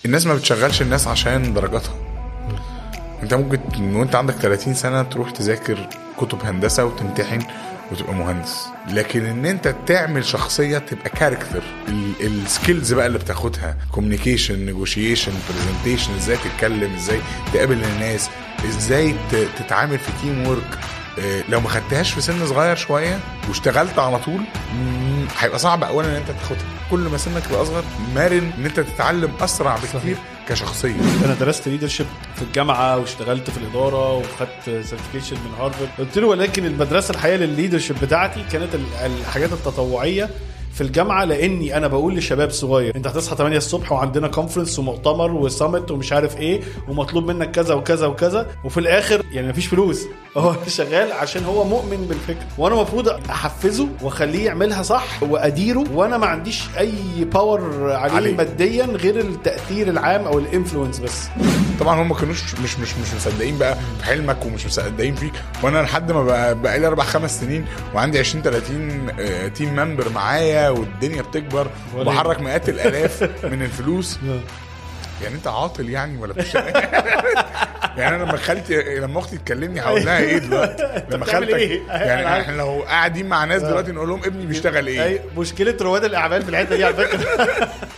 الناس ما بتشغلش الناس عشان درجاتها انت ممكن وانت عندك 30 سنه تروح تذاكر كتب هندسه وتمتحن وتبقى مهندس لكن ان انت تعمل شخصيه تبقى كاركتر السكيلز بقى اللي بتاخدها كوميونيكيشن نيجوشيشن برزنتيشن ازاي تتكلم ازاي تقابل الناس ازاي ت- تتعامل في تيم ورك لو ما خدتهاش في سن صغير شويه واشتغلت على طول مم، هيبقى صعب اولا ان انت تاخدها كل ما سنك يبقى اصغر مرن ان انت تتعلم اسرع بكتير كشخصيه انا درست ليدرشيب في الجامعه واشتغلت في الاداره وخدت سيرتيفيكيشن من هارفارد قلت له ولكن المدرسه الحقيقيه للليدرشيب بتاعتي كانت ال- الحاجات التطوعيه في الجامعه لاني انا بقول للشباب صغير انت هتصحى 8 الصبح وعندنا كونفرنس ومؤتمر وسامت ومش عارف ايه ومطلوب منك كذا وكذا وكذا وفي الاخر يعني مفيش فلوس هو شغال عشان هو مؤمن بالفكره وانا المفروض احفزه واخليه يعملها صح واديره وانا ما عنديش اي باور عليه, عليه. عليه. ماديا غير التاثير العام او الانفلونس بس طبعا هم ما كانوش مش مش مش مصدقين بقى في حلمك ومش مصدقين فيك وانا لحد ما بقى, بقى لي اربع خمس سنين وعندي 20 30 آه، تيم ممبر معايا والدنيا بتكبر ولا وبحرك مئات الالاف من الفلوس يعني انت عاطل يعني ولا بتشتغل يعني انا لما خالتي لما اختي تكلمني هقول لها ايه دلوقتي لما بتعمل خالتك إيه؟ يعني أنا عارف. احنا لو قاعدين مع ناس دلوقتي نقول لهم ابني بيشتغل ايه اي مشكله رواد الاعمال في الحته دي على فكره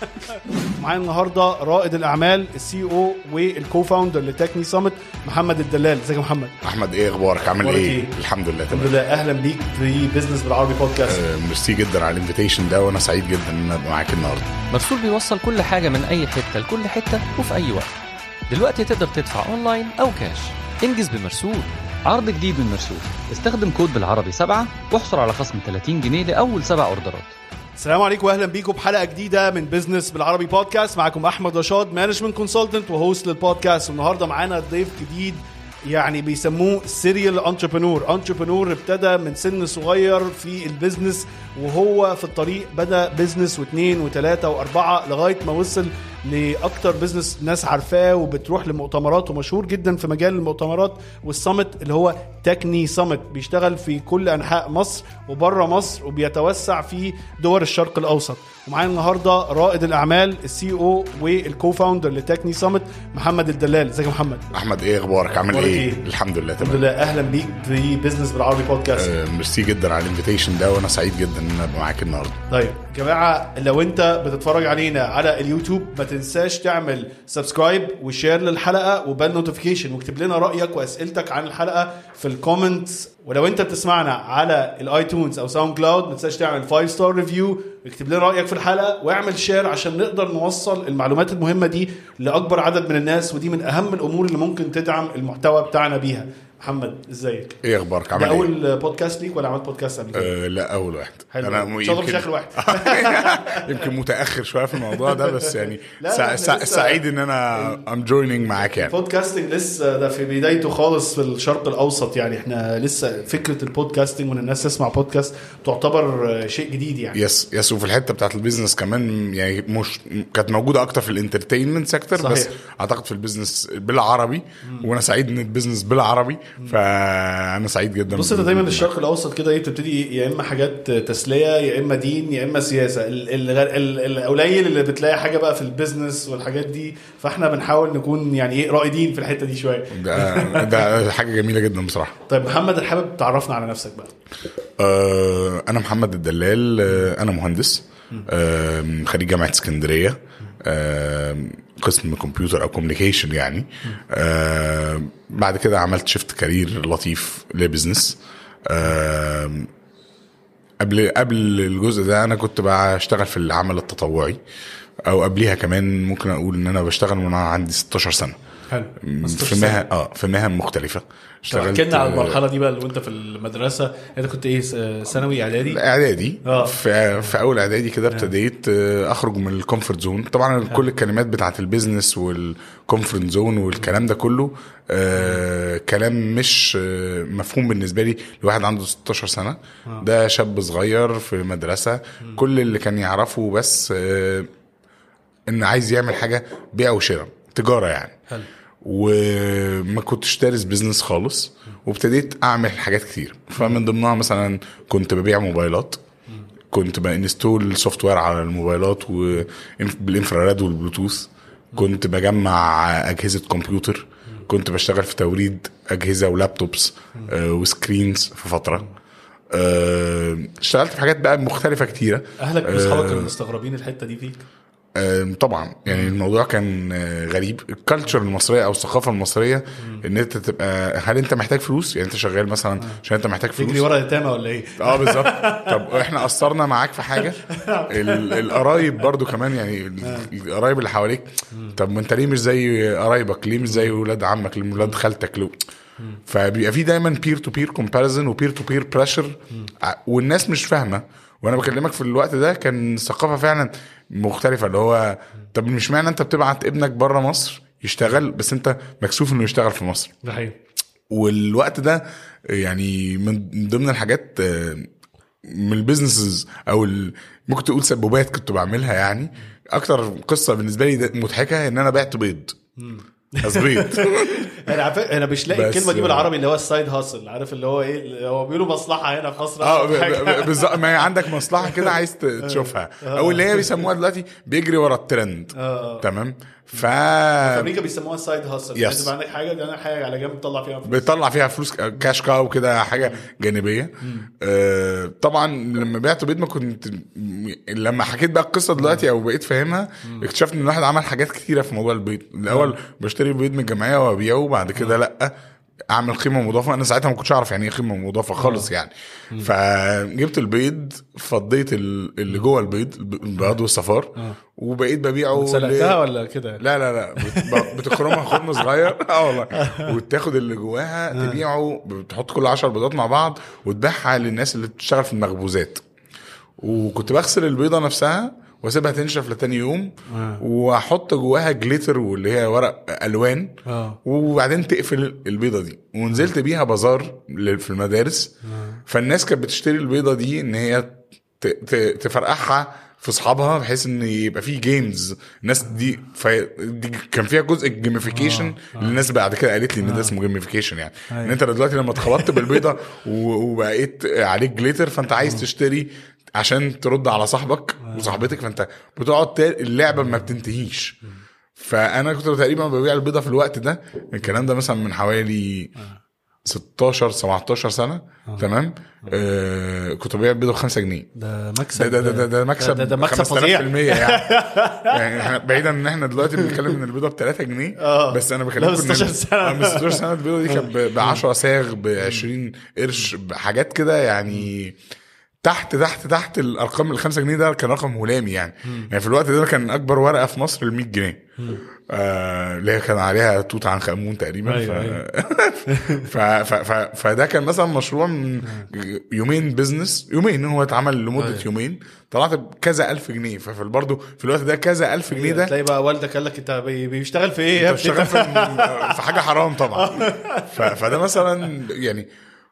معايا النهارده رائد الاعمال السي او والكو فاوندر لتكني سامت محمد الدلال ازيك يا محمد احمد ايه اخبارك عامل أخبارك ايه إيه؟ الحمد لله الحمد تمام لله اهلا بيك في بزنس بالعربي بودكاست آه، ميرسي جدا على الانفيتيشن ده وانا سعيد جدا ان انا ابقى معاك النهارده مرسول بيوصل كل حاجة من أي حتة لكل حتة وفي أي وقت دلوقتي تقدر تدفع أونلاين أو كاش انجز بمرسول عرض جديد من مرسول استخدم كود بالعربي سبعة واحصل على خصم 30 جنيه لأول سبع أوردرات السلام عليكم واهلا بيكم بحلقه جديده من بزنس بالعربي بودكاست معاكم احمد رشاد مانجمنت كونسلتنت وهوست للبودكاست والنهارده معانا ضيف جديد يعني بيسموه سيريال انتربرنور انتربرنور ابتدى من سن صغير في البيزنس وهو في الطريق بدا بيزنس واثنين وثلاثه واربعه لغايه ما وصل لاكتر بيزنس ناس عارفاه وبتروح لمؤتمرات ومشهور جدا في مجال المؤتمرات والسمت اللي هو تكني سمت بيشتغل في كل انحاء مصر وبره مصر وبيتوسع في دول الشرق الاوسط ومعانا النهارده رائد الاعمال السي او والكو فاوندر لتكني سمت محمد الدلال ازيك يا محمد احمد ايه اخبارك عامل أخبارك ايه إيه؟ الحمد لله الحمد تمام لله اهلا بيك في بزنس بالعربي بودكاست آه، ميرسي جدا على الانفيتيشن ده وانا سعيد جدا ان انا ابقى معاك النهارده طيب يا جماعه لو انت بتتفرج علينا على اليوتيوب ما تنساش تعمل سبسكرايب وشير للحلقه وبال نوتيفيكيشن واكتب لنا رايك واسئلتك عن الحلقه في الكومنتس ولو انت بتسمعنا على الايتونز او ساوند كلاود ما تنساش تعمل 5 ستار ريفيو واكتب لنا رايك في الحلقه واعمل شير عشان نقدر نوصل المعلومات المهمه دي لاكبر عدد من الناس ودي من اهم الامور اللي ممكن تدعم المحتوى بتاعنا بيها محمد ازيك ايه اخبارك ده عامل ايه اول بودكاست ليك ولا عملت بودكاست قبل كده آه لا اول واحد حلو انا ان شاء الله مش يمكن- اخر واحد يمكن متاخر شويه في الموضوع ده بس يعني لا، سع- إحنا سع- لسه- سعيد ان انا ام جويننج معاك يعني البودكاستنج لسه ده في بدايته خالص في الشرق الاوسط يعني احنا لسه فكره البودكاستنج وان الناس تسمع بودكاست تعتبر آه، شيء جديد يعني يس يس وفي الحته بتاعت البيزنس كمان يعني مش كانت موجوده اكتر في الانترتينمنت سيكتور بس صحيح. اعتقد في البيزنس بالعربي وانا سعيد ان البيزنس بالعربي فانا سعيد جدا بص انت دايما الشرق الاوسط كده ايه بتبتدي يا اما حاجات تسليه يا اما دين يا اما سياسه ال- ال- ال- القليل اللي بتلاقي حاجه بقى في البيزنس والحاجات دي فاحنا بنحاول نكون يعني ايه رائدين في الحته دي شويه ده, ده حاجه جميله جدا بصراحه طيب محمد حابب تعرفنا على نفسك بقى آه، انا محمد الدلال آه، انا مهندس آه، خريج جامعه اسكندريه آه، قسم كمبيوتر او كوميونيكيشن يعني آه، بعد كده عملت شيفت كارير لطيف لبزنس آه، قبل قبل الجزء ده انا كنت بشتغل في العمل التطوعي او قبليها كمان ممكن اقول ان انا بشتغل من وانا عندي 16 سنه حلو في مهن اه في مهن مختلفه احكي لنا على آه، المرحله دي بقى اللي وانت في المدرسه انت كنت ايه س- ثانوي اعدادي اعدادي آه. في, في اول اعدادي كده ابتديت آه، اخرج من الكومفورت زون طبعا كل الكلمات بتاعت البيزنس والكومفورت زون والكلام ده كله آه كلام مش آه مفهوم بالنسبه لي لواحد عنده 16 سنه ده شاب صغير في مدرسه كل اللي كان يعرفه بس آه ان عايز يعمل حاجه بيع وشراء تجاره يعني حلو وما كنتش دارس بيزنس خالص وابتديت اعمل حاجات كتير فمن ضمنها مثلا كنت ببيع موبايلات كنت بانستول سوفت وير على الموبايلات وبالانفراريد والبلوتوث كنت بجمع اجهزه كمبيوتر كنت بشتغل في توريد اجهزه ولابتوبس آه، وسكرينز في فتره آه، اشتغلت في حاجات بقى مختلفه كتيره اهلك واصحابك كانوا مستغربين الحته دي فيك آم، طبعا يعني الموضوع كان آه، غريب الكالتشر المصريه او الثقافه المصريه ان انت تبقى هل انت محتاج فلوس يعني انت شغال مثلا عشان انت محتاج تجري فلوس ورا اليتامى ولا ايه؟ اه بالظبط طب احنا قصرنا معاك في حاجه ال- القرايب برضو كمان يعني ال- القرايب اللي حواليك طب ما انت ليه مش زي قرايبك ليه مش زي ولاد عمك ليه ولاد خالتك ليه فبيبقى في دايما بير تو بير كومباريزن وبير تو بير بريشر والناس مش فاهمه وانا بكلمك في الوقت ده كان الثقافه فعلا مختلفه اللي هو طب مش معنى انت بتبعت ابنك بره مصر يشتغل بس انت مكسوف انه يشتغل في مصر ده حقيقي والوقت ده يعني من ضمن الحاجات آه، من البيزنسز او ال- ممكن تقول سبوبات كنت بعملها يعني اكتر قصه بالنسبه لي ده- مضحكه ان انا بعت بيض بس بيض انا عارف انا مش لاقي بس- الكلمه دي بالعربي اللي هو السايد هاسل عارف اللي هو ايه اللي هو بيقولوا مصلحه هنا في مصر اه ب- حاجة. ب- بالظبط ما هي عندك مصلحه كده عايز ت- تشوفها او اللي هي بيسموها دلوقتي بيجري ورا الترند تمام ف في امريكا بيسموها السايد هاسل Yes. يعني تبقى عندك حاجه دي انا حاجه على جنب تطلع فيها فلوس بيطلع فيها فلوس كاش كاو كده حاجه جانبيه آه طبعا لما بعت بيض ما كنت لما حكيت بقى القصه دلوقتي او بقيت فاهمها اكتشفت ان الواحد عمل حاجات كتيره في موضوع البيض الاول بشتري بيض من الجمعيه وابيعه وبعد كده لا اعمل قيمه مضافه انا ساعتها ما كنتش اعرف يعني ايه قيمه مضافه خالص يعني فجبت البيض فضيت ال- اللي جوه البيض البياض والصفار وبقيت ببيعه ل- سلقتها ولا كده لا لا لا بت- بتخرمها خرم صغير اه والله وتاخد اللي جواها تبيعه بتحط كل 10 بيضات مع بعض وتبيعها للناس اللي بتشتغل في المخبوزات وكنت بغسل البيضه نفسها واسيبها تنشف لتاني يوم واحط جواها جليتر واللي هي ورق الوان اه وبعدين تقفل البيضه دي ونزلت بيها بازار ل- في المدارس فالناس كانت بتشتري البيضه دي ان هي ت- ت- تفرقعها في اصحابها بحيث ان يبقى في جيمز الناس دي, في دي كان فيها جزء جيميفيكيشن اللي الناس بعد كده قالت لي ان ده اسمه جيميفيكيشن يعني ان انت دلوقتي لما اتخبطت بالبيضه و- وبقيت عليك جليتر فانت عايز تشتري عشان ترد على صاحبك وصاحبتك فانت بتقعد تا- اللعبه ما بتنتهيش فانا كنت تقريبا ببيع البيضه في الوقت ده الكلام ده مثلا من حوالي 16 17 سنه تمام آه كنت ببيع البيضه ب 5 جنيه ده ده مكسب ده ده, ده, ده مكسب ده, ده مكسب 5000% فظيع يعني يعني احنا بعيدا ان احنا دلوقتي بنتكلم ان البيضه ب 3 جنيه آه. بس انا لا، بكلمكم من 16 سنة. من 16 سنه البيضه دي كانت ب 10 صاغ ب 20 قرش بحاجات كده يعني تحت تحت تحت الارقام ال 5 جنيه ده كان رقم هلامي يعني يعني في الوقت ده كان اكبر ورقه في مصر ال 100 جنيه آه، اللي هي كان عليها توت عنخ امون تقريبا أيوة، ف... أيوة. ف... ف... ف... فده كان مثلا مشروع من يومين بزنس يومين هو اتعمل لمده أيوة. يومين طلعت بكذا الف جنيه ففي برضه في الوقت ده كذا الف جنيه ده تلاقي بقى والدك قال لك انت بي- بيشتغل في ايه يا انت ابني بتشتغل في في حاجه حرام طبعا ف... فده مثلا يعني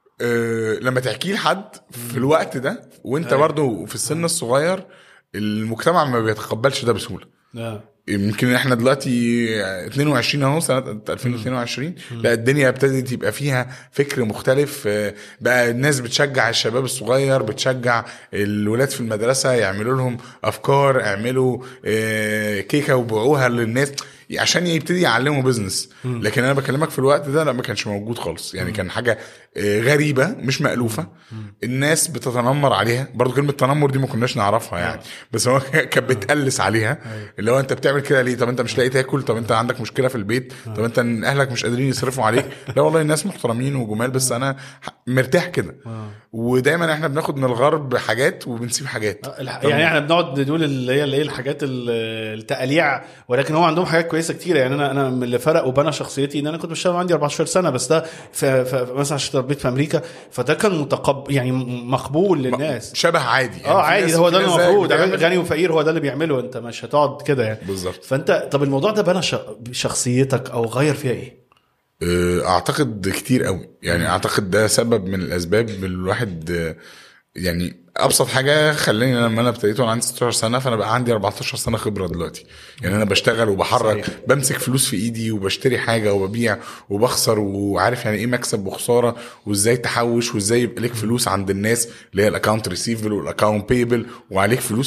آه لما تحكيه لحد في الوقت ده وانت برضه في السن الصغير المجتمع ما بيتقبلش ده بسهوله آه. يمكن احنا دلوقتي 22 اهو سنه 2022 لا الدنيا ابتدت يبقى فيها فكر مختلف آه، بقى الناس بتشجع الشباب الصغير بتشجع الولاد في المدرسه يعملوا لهم افكار اعملوا آه، كيكه وبيعوها للناس عشان يبتدي يعلموا بزنس لكن انا بكلمك في الوقت ده لا ما كانش موجود خالص يعني كان حاجه آه، غريبه مش مالوفه الناس بتتنمر عليها برضو كلمه تنمر دي ما كناش نعرفها يعني بس هو كانت بتقلس عليها اللي هو انت بتعمل كده ليه طب انت مش لاقي تاكل طب انت عندك مشكله في البيت طب انت اهلك مش قادرين يصرفوا عليك لا والله الناس محترمين وجمال بس انا ح- مرتاح كده ودايما احنا بناخد من الغرب حاجات وبنسيب حاجات الح- يعني احنا بنقعد نقول اللي هي اللي هي الحاجات ال- التقاليع ولكن هو عندهم حاجات كويسه كتيره يعني انا انا من اللي فرق وبنى شخصيتي ان انا كنت بشتغل عندي 14 سنه بس ده ف- ف- مثلا عشان اتربيت في امريكا فده كان متقبل يعني مقبول للناس شبه عادي يعني اه في عادي ناس- هو في ده ناس المفروض زيك بتعمل- غني وفقير هو ده اللي بيعمله انت مش هتقعد كده يعني بالظبط فانت طب الموضوع ده بنى ش- شخصيتك او غير فيها ايه؟ آه، اعتقد كتير قوي يعني اعتقد ده سبب من الاسباب الواحد آه، يعني ابسط حاجه خلاني لما انا ابتديت وانا عندي 16 سنه فانا بقى عندي 14 سنه خبره دلوقتي يعني انا بشتغل وبحرك صحيح. بمسك فلوس في ايدي وبشتري حاجه وببيع وبخسر وعارف يعني ايه مكسب وخساره وازاي تحوش وازاي يبقى ليك فلوس عند الناس اللي هي الاكونت ريسيفبل والاكونت بيبل وعليك فلوس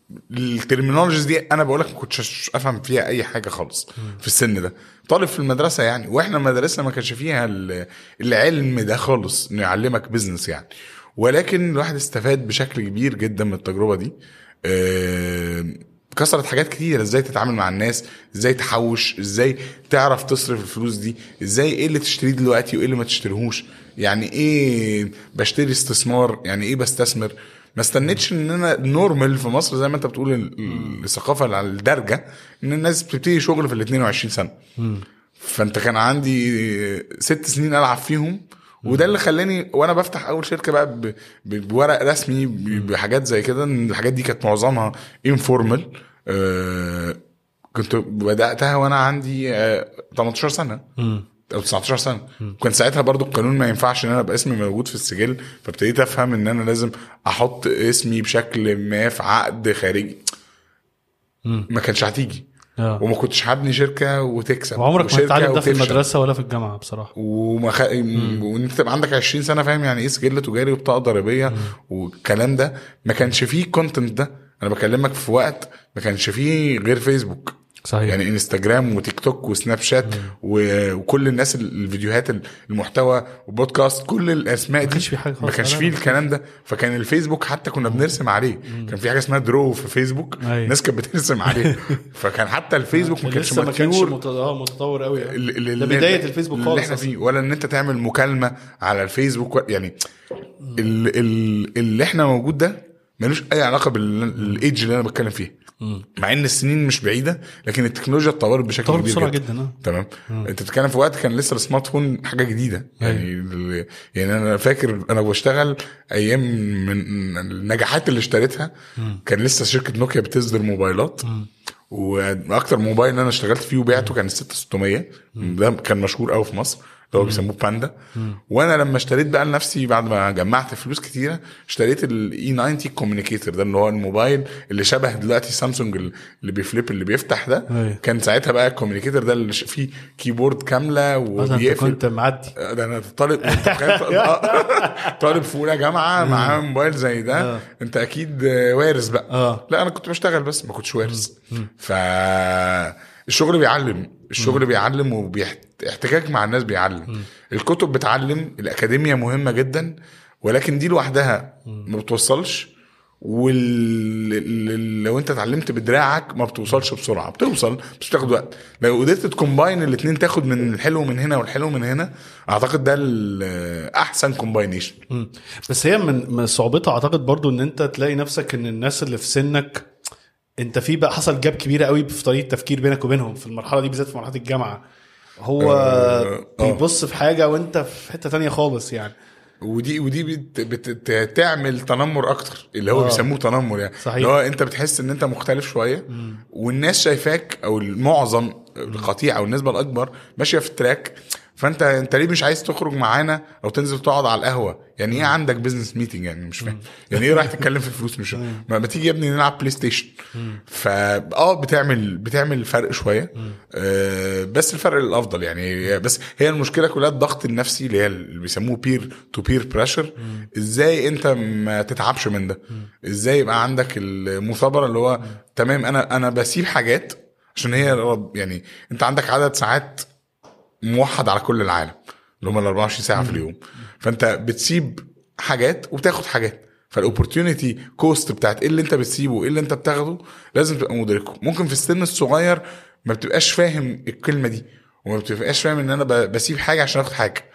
الترمينولوجيز دي انا بقول لك ما كنتش افهم فيها اي حاجه خالص في السن ده طالب في المدرسه يعني واحنا مدارسنا ما كانش فيها ال- العلم ده خالص انه يعلمك بيزنس يعني ولكن الواحد استفاد بشكل كبير جدا من التجربه دي آه، كسرت حاجات كتير ازاي تتعامل مع الناس ازاي تحوش ازاي تعرف تصرف الفلوس دي ازاي ايه اللي تشتريه دلوقتي وايه اللي ما تشتريهوش يعني ايه بشتري استثمار يعني ايه بستثمر ما استنيتش ان انا نورمال في مصر زي ما انت بتقول ال- ال- الثقافه على الدرجه ان الناس بتبتدي شغل في ال 22 سنه فانت كان عندي ست سنين العب فيهم وده اللي خلاني وانا بفتح اول شركه بقى ب- ب- بورق رسمي ب- بحاجات زي كده ان الحاجات دي كانت معظمها انفورمال آه كنت بداتها وانا عندي آه 18 سنه او 19 سنه كان ساعتها برضو القانون ما ينفعش ان انا ابقى اسمي موجود في السجل فابتديت افهم ان انا لازم احط اسمي بشكل ما في عقد خارجي ما كانش هتيجي اه وما كنتش هبني شركه وتكسب وعمرك ما وشركة تتعلم ده في وتفشل. المدرسه ولا في الجامعه بصراحه وما خ... وان انت تبقى عندك 20 سنه فاهم يعني ايه سجل تجاري وبطاقه ضريبيه والكلام ده ما كانش فيه الكونتنت ده انا بكلمك في وقت ما كانش فيه غير فيسبوك صحيح يعني انستجرام وتيك توك وسناب شات و- وكل الناس ال- الفيديوهات المحتوى وبودكاست كل الاسماء ما دي كانش في حاجة ما خالص. كانش لا، فيه لا. الكلام ده فكان الفيسبوك حتى كنا بنرسم عليه كان في حاجه اسمها درو في فيسبوك أيوة. الناس كانت بترسم عليه فكان حتى الفيسبوك ما كانش لسه ما كانش mature مت- اه متطور قوي ال- ال- ده ال- بدايه الفيسبوك اللي خالص احنا أصلاً. فيه ولا ان انت تعمل مكالمه على الفيسبوك و- يعني ال- ال- اللي احنا موجود ده ملوش اي علاقه بالايدج اللي انا بتكلم فيه مع ان السنين مش بعيده لكن التكنولوجيا اتطورت بشكل اتطور كبير بسرعه جدا, جدا اه تمام انت بتتكلم في وقت كان لسه السمارت فون حاجه جديده يعني ال- يعني انا فاكر انا بشتغل ايام من النجاحات اللي اشتريتها كان لسه شركه نوكيا بتصدر موبايلات واكتر موبايل انا اشتغلت فيه وبعته كان ال 6600 ده كان مشهور قوي في مصر اللي هو بيسموه باندا وانا لما اشتريت بقى لنفسي بعد ما جمعت فلوس كتيره اشتريت الاي 90 كوميونيكيتور ده اللي هو الموبايل اللي شبه دلوقتي سامسونج اللي بيفليب اللي بيفتح ده أيوة. كان ساعتها بقى الكوميونيكيتور ده اللي ش- فيه كيبورد كامله اه ده انت وبيقفل كنت معدي ده انا طالب انت تخيل- آه، طالب في اولى جامعه معاه موبايل زي ده انت اكيد وارث بقى اه. لا انا كنت بشتغل بس ما كنتش وارث ف الشغل بيعلم الشغل بيعلم واحتكاك مع الناس بيعلم الكتب بتعلم الاكاديميا مهمه جدا ولكن دي لوحدها ما بتوصلش ولو انت اتعلمت بدراعك ما بتوصلش بسرعه بتوصل بس بتاخد وقت لو قدرت تكومباين الاثنين تاخد من الحلو من هنا والحلو من هنا اعتقد ده ال- احسن كومباينيشن مم. بس هي من من صعوبتها اعتقد برضو ان انت تلاقي نفسك ان الناس اللي في سنك انت في بقى حصل جاب كبيره قوي في طريقه تفكير بينك وبينهم في المرحله دي بالذات في مرحله الجامعه هو آه، آه. بيبص في حاجه وانت في حته تانية خالص يعني ودي ودي بت بت بتعمل تنمر اكتر اللي هو آه. آه. بيسموه تنمر يعني صحيح. اللي هو انت بتحس ان انت مختلف شويه والناس شايفاك او المعظم القطيع او النسبه الاكبر ماشيه في التراك فانت انت ليه مش عايز تخرج معانا او تنزل تقعد على القهوه يعني ايه عندك بزنس ميتنج يعني مش فاهم يعني ايه رايح تتكلم في فلوس مش فاهم ما, ما تيجي يا ابني نلعب بلاي ستيشن فا اه بتعمل بتعمل فرق شويه آه بس الفرق الافضل يعني بس هي المشكله كلها الضغط النفسي اللي هي اللي بيسموه بير تو بير بريشر ازاي انت ما تتعبش من ده ازاي يبقى عندك المثابره اللي هو تمام انا انا بسيب حاجات عشان هي رب- يعني انت عندك عدد ساعات موحد على كل العالم اللي هم ال 24 ساعه في اليوم فانت بتسيب حاجات وبتاخد حاجات فالاوبورتيونيتي كوست بتاعت ايه اللي انت بتسيبه وايه اللي انت بتاخده لازم تبقى مدركه ممكن في السن الصغير ما بتبقاش فاهم الكلمه دي وما بتبقاش فاهم ان انا ب- بسيب حاجه عشان اخد حاجه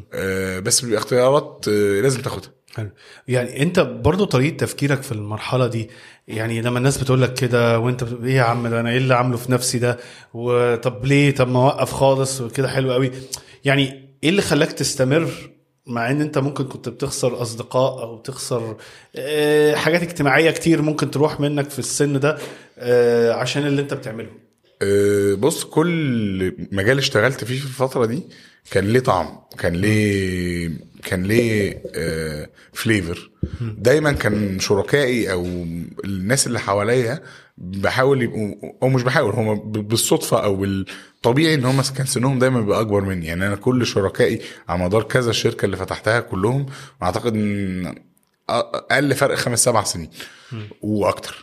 آه بس بيبقى اختيارات آه لازم تاخدها حلو. يعني انت برضو طريقه تفكيرك في المرحله دي يعني لما الناس بتقول لك كده وانت بتقول ايه يا عم ده انا ايه اللي عامله في نفسي ده وطب ليه طب ما اوقف خالص وكده حلو قوي يعني ايه اللي خلاك تستمر مع ان انت ممكن كنت بتخسر اصدقاء او تخسر آه، حاجات اجتماعيه كتير ممكن تروح منك في السن ده آه، عشان اللي انت بتعمله آه، بص كل مجال اشتغلت فيه في الفترة دي كان ليه طعم كان ليه كان ليه آه فليفر دايما كان شركائي او الناس اللي حواليا بحاول يبقوا او مش بحاول هم بالصدفه او بالطبيعي ان هم كان سنهم دايما بيبقى اكبر مني يعني انا كل شركائي على مدار كذا شركه اللي فتحتها كلهم اعتقد ان اقل فرق خمس سبع سنين واكتر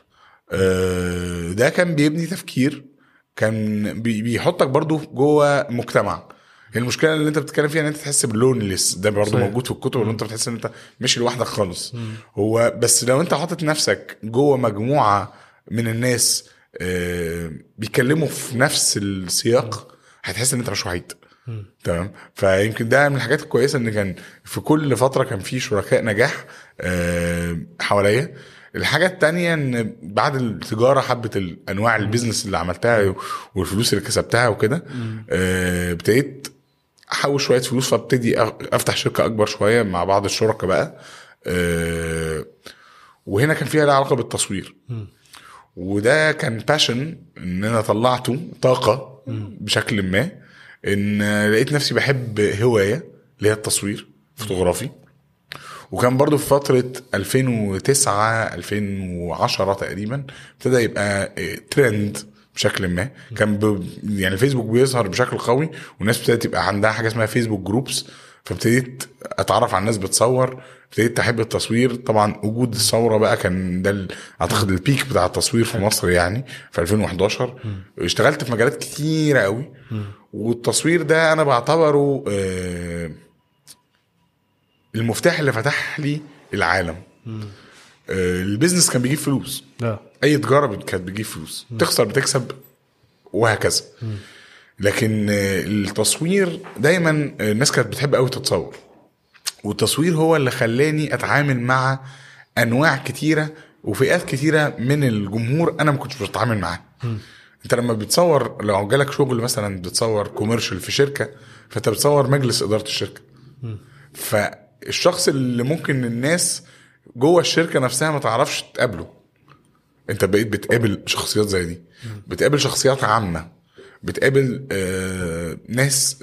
آه، ده كان بيبني تفكير كان بي- بيحطك برضو جوه مجتمع هي المشكله اللي انت بتتكلم فيها ان انت تحس باللونلس ده برضو صحيح. موجود في الكتب اللي انت بتحس ان انت مش لوحدك خالص هو بس لو انت حاطط نفسك جوه مجموعه من الناس آه، بيتكلموا في نفس السياق هتحس ان انت مش وحيد تمام فيمكن ده من الحاجات الكويسه ان كان في كل فتره كان في شركاء نجاح آه، حواليا الحاجة التانية ان بعد التجارة حبة الانواع البيزنس اللي عملتها والفلوس اللي كسبتها وكده آه، ابتديت احوش شوية فلوس فابتدي أف- افتح شركة اكبر شوية مع بعض الشركاء بقى آه، وهنا كان فيها لها علاقة بالتصوير وده كان باشن ان انا طلعته طاقة بشكل ما ان لقيت نفسي بحب هواية اللي هي التصوير فوتوغرافي وكان برضو في فترة 2009 2010 تقريبا ابتدى يبقى ترند بشكل ما كان ب... يعني الفيسبوك بيظهر بشكل قوي والناس ابتدت يبقى عندها حاجه اسمها فيسبوك جروبس فابتديت اتعرف على الناس بتصور ابتديت احب التصوير طبعا وجود الثوره بقى كان ده ال- اعتقد البيك بتاع التصوير في مصر يعني في 2011 اشتغلت في مجالات كتيره قوي والتصوير ده انا بعتبره آه، المفتاح اللي فتح لي العالم آه، البيزنس كان بيجيب فلوس لا اي تجاره بت- كانت بتجيب فلوس تخسر بتكسب وهكذا لكن آه، التصوير دايما آه، الناس كانت بتحب قوي تتصور والتصوير هو اللي خلاني اتعامل مع انواع كتيره وفئات كتيره من الجمهور انا ما كنتش بتعامل معاه انت لما بتصور لو جالك شغل مثلا بتصور كوميرشال في شركه فانت بتصور مجلس اداره الشركه فالشخص اللي ممكن الناس جوه الشركه نفسها ما تعرفش تقابله انت بقيت بتقابل شخصيات زي دي بتقابل شخصيات عامه بتقابل آه ناس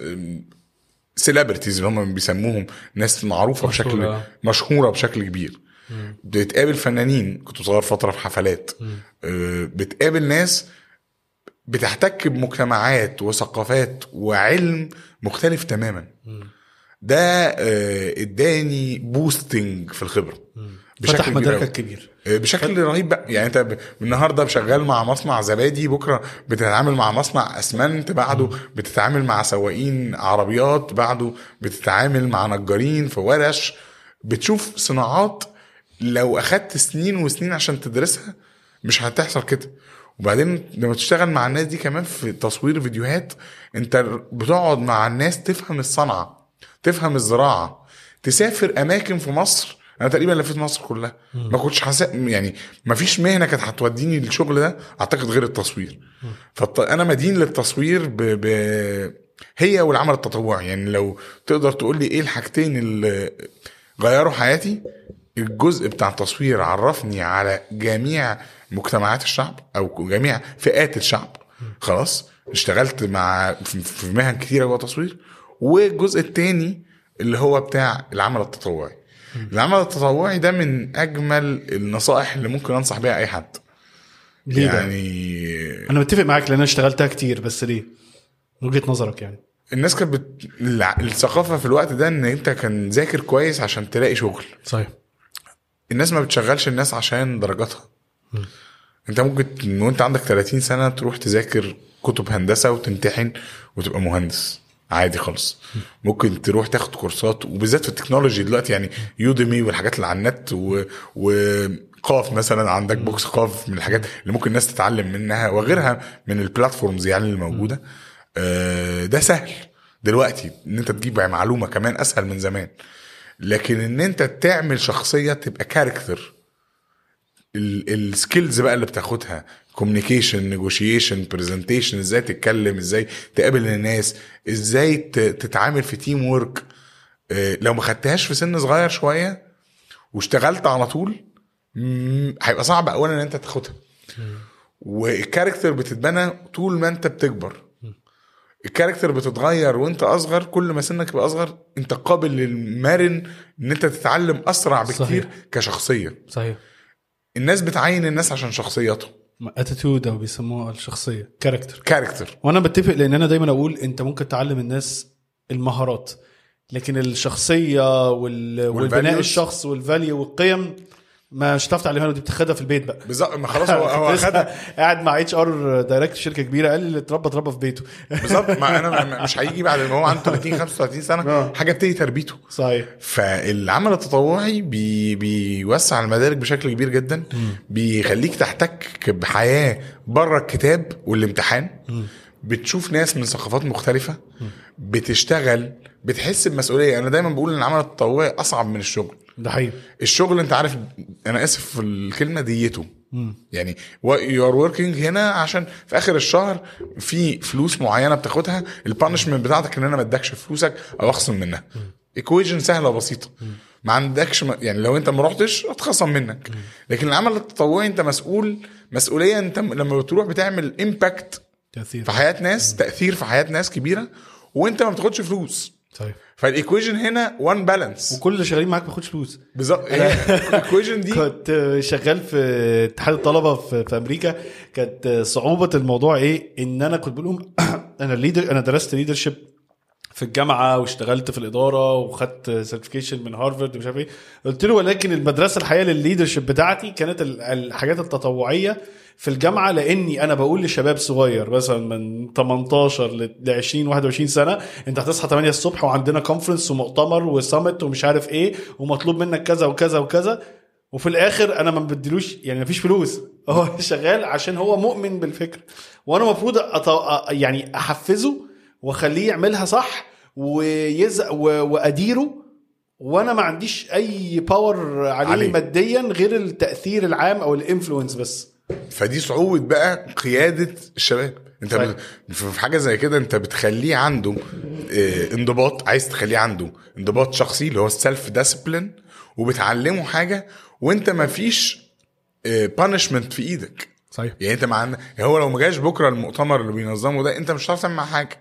سيلبرتيز اللي هم بيسموهم ناس معروفه بشكل مشهورة. مشهوره بشكل كبير بتقابل فنانين كنت بصور فتره في حفلات آه بتقابل ناس بتحتك بمجتمعات وثقافات وعلم مختلف تماما ده آه، اداني بوستنج في الخبره فتح كبير مداركك أوي. كبير آه، بشكل رهيب بقى يعني انت ب- النهارده شغال مع مصنع زبادي بكره بتتعامل مع مصنع اسمنت بعده بتتعامل مع سواقين عربيات بعده بتتعامل مع نجارين في ورش بتشوف صناعات لو اخدت سنين وسنين عشان تدرسها مش هتحصل كده وبعدين لما تشتغل مع الناس دي كمان في تصوير فيديوهات انت بتقعد مع الناس تفهم الصنعه تفهم الزراعه تسافر اماكن في مصر انا تقريبا لفيت مصر كلها ما كنتش حاسس يعني ما فيش مهنه كانت هتوديني الشغل ده اعتقد غير التصوير فانا مدين للتصوير ب... ب... هي والعمل التطوعي يعني لو تقدر تقول لي ايه الحاجتين اللي غيروا حياتي الجزء بتاع التصوير عرفني على جميع مجتمعات الشعب او جميع فئات الشعب خلاص اشتغلت مع في في مهن كتيره جوه التصوير والجزء التاني اللي هو بتاع العمل التطوعي العمل التطوعي ده من اجمل النصائح اللي ممكن انصح بيها اي حد ليه بقى؟ يعني انا متفق معاك لان انا اشتغلتها كتير بس ليه؟ من وجهه نظرك يعني الناس كانت بت... الع- الثقافه في الوقت ده ان انت كان ذاكر كويس عشان تلاقي شغل صحيح الناس ما بتشغلش الناس عشان درجاتها انت ممكن وانت عندك 30 سنه تروح تذاكر كتب هندسه وتمتحن وتبقى مهندس عادي خالص ممكن تروح تاخد كورسات وبالذات في التكنولوجي دلوقتي يعني يوديمي والحاجات اللي على النت و... وقاف مثلا عندك بوكس قاف من الحاجات اللي ممكن الناس تتعلم منها وغيرها من البلاتفورمز يعني اللي موجوده آه، ده سهل دلوقتي ان انت تجيب معلومه كمان اسهل من زمان لكن ان انت تعمل شخصيه تبقى كاركتر السكيلز بقى اللي بتاخدها كوميونيكيشن نيجوشيشن برزنتيشن ازاي تتكلم ازاي تقابل الناس ازاي ت- تتعامل في تيم وورك لو ما خدتهاش في سن صغير شويه واشتغلت على طول مم، هيبقى صعب اولا ان انت تاخدها والكاركتر بتتبنى طول ما انت بتكبر الكاركتر بتتغير وانت اصغر كل ما سنك يبقى اصغر انت قابل للمرن ان انت تتعلم اسرع بكتير صحيح. كشخصيه صحيح الناس بتعين الناس عشان شخصياتهم اتيتيود او بيسموها الشخصيه كاركتر كاركتر وانا بتفق لان انا دايما اقول انت ممكن تعلم الناس المهارات لكن الشخصيه وال... والبناء والvalues. الشخص والفاليو والقيم مش هتعرف تعلمها له دي بتاخدها في البيت بقى بالظبط ما خلاص هو هو لسه خدها قاعد مع اتش ار دايركت شركه كبيره قال لي اللي اتربى اتربى في بيته بالظبط ما انا ما- مش هيجي بعد ما هو عنده 30 35 سنه آه. حاجه بتيجي تربيته صحيح فالعمل التطوعي بي بيوسع المدارك بشكل كبير جدا بيخليك تحتك بحياه بره الكتاب والامتحان بتشوف ناس من ثقافات مختلفه بتشتغل بتحس بمسؤوليه انا دايما بقول ان العمل التطوعي اصعب من الشغل ده حقيقي الشغل انت عارف انا اسف في الكلمه ديته يعني يو ار وركينج هنا عشان في اخر الشهر في فلوس معينه بتاخدها البانشمنت بتاعتك ان انا ما ادكش فلوسك او اخصم منها ايكويجن سهله وبسيطه ما عندكش م- يعني لو انت ما رحتش هتخصم منك لكن العمل التطوعي انت مسؤول مسؤوليه انت م- لما بتروح بتعمل امباكت تاثير في حياه ناس تاثير في حياه ناس كبيره وانت ما بتاخدش فلوس صحيح فالايكويجن هنا وان بالانس وكل اللي شغالين معاك ما بياخدش فلوس بالظبط هي الايكويجن دي كنت شغال في اتحاد الطلبه في, في امريكا كانت صعوبه الموضوع ايه ان انا كنت بقول لهم انا الليدر انا درست ليدرشيب في الجامعه واشتغلت في الاداره وخدت سيرتيفيكيشن من هارفارد ومش عارف ايه قلت له ولكن المدرسه الحقيقيه للليدرشيب بتاعتي كانت ال- الحاجات التطوعيه في الجامعه لاني انا بقول لشباب صغير مثلا من 18 ل 20 21 سنه انت هتصحى 8 الصبح وعندنا كونفرنس ومؤتمر وسامت ومش عارف ايه ومطلوب منك كذا وكذا وكذا وفي الاخر انا ما بديلوش يعني ما فيش فلوس هو شغال عشان هو مؤمن بالفكره وانا المفروض أط... أ- يعني احفزه واخليه يعملها صح ويز و... واديره وانا ما عنديش اي باور عليه, عليه. عليه ماديا غير التاثير العام او الانفلونس بس فدي صعوبة بقى قيادة الشباب انت صحيح. بت- في حاجة زي كده انت بتخليه عنده اه، انضباط عايز تخليه عنده انضباط شخصي اللي هو السيلف ديسيبلين وبتعلمه حاجة وانت ما فيش بانشمنت في ايدك صحيح يعني انت مع هو لو ما جاش بكره المؤتمر اللي بينظمه ده انت مش هتعرف تعمل معاه حاجه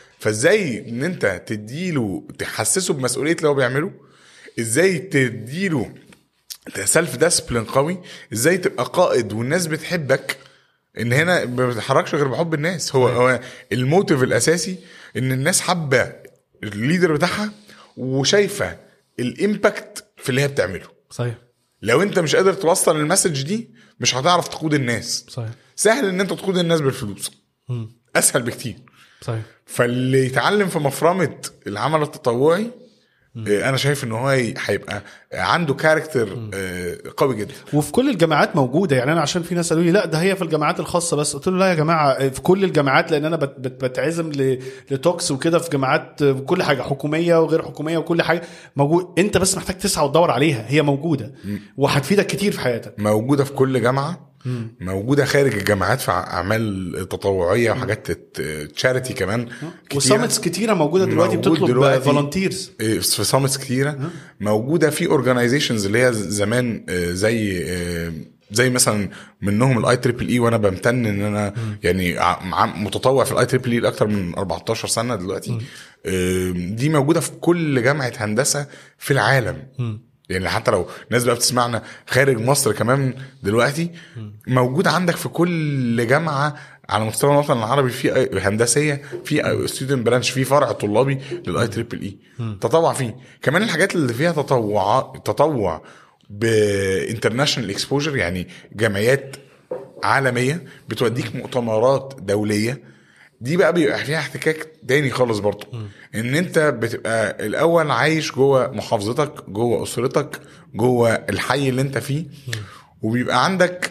فازاي ان انت تديله تحسسه بمسؤوليه اللي هو بيعمله ازاي تديله سيلف ديسبلين قوي ازاي تبقى قائد والناس بتحبك ان هنا ما بتتحركش غير بحب الناس هو هو الموتيف الاساسي ان الناس حابه الليدر بتاعها وشايفه الامباكت في اللي هي بتعمله صحيح لو انت مش قادر توصل المسج دي مش هتعرف تقود الناس صحيح سهل ان انت تقود الناس بالفلوس اسهل بكتير صحيح فاللي يتعلم في مفرمه العمل التطوعي آه، انا شايف ان هو ي- هيبقى عنده كاركتر آه، قوي جدا وفي كل الجامعات موجوده يعني انا عشان في ناس قالوا لي لا ده هي في الجامعات الخاصه بس قلت له لا يا جماعه في كل الجامعات لان انا بت بت بتعزم ل- لتوكس وكده في جامعات في كل حاجه حكوميه وغير حكوميه وكل حاجه موجود انت بس محتاج تسعى وتدور عليها هي موجوده وهتفيدك كتير في حياتك موجوده في كل جامعه موجوده خارج الجامعات في اعمال تطوعيه وحاجات تشاريتي كمان كتيرة. وسامتس كتيره موجوده دلوقتي موجود بتطلب دلوقتي. فولنتيرز في سامتس كتيره موجوده في اورجانيزيشنز اللي هي زمان آه، زي آه، زي مثلا منهم الاي تريبل اي وانا بمتن ان انا يعني ع- مع- متطوع في الاي تريبل اي لاكثر من 14 سنه دلوقتي آه، دي موجوده في كل جامعه هندسه في العالم يعني حتى لو ناس بقى بتسمعنا خارج مصر كمان دلوقتي موجود عندك في كل جامعه على مستوى الوطن العربي في هندسيه في ستودنت برانش في فرع طلابي للاي تريبل اي تطوع فيه كمان الحاجات اللي فيها تطوع تطوع بانترناشونال اكسبوجر يعني جمعيات عالميه بتوديك مؤتمرات دوليه دي بقى بيبقى فيها احتكاك تاني خالص برضه ان انت بتبقى الاول عايش جوه محافظتك جوه اسرتك جوه الحي اللي انت فيه وبيبقى عندك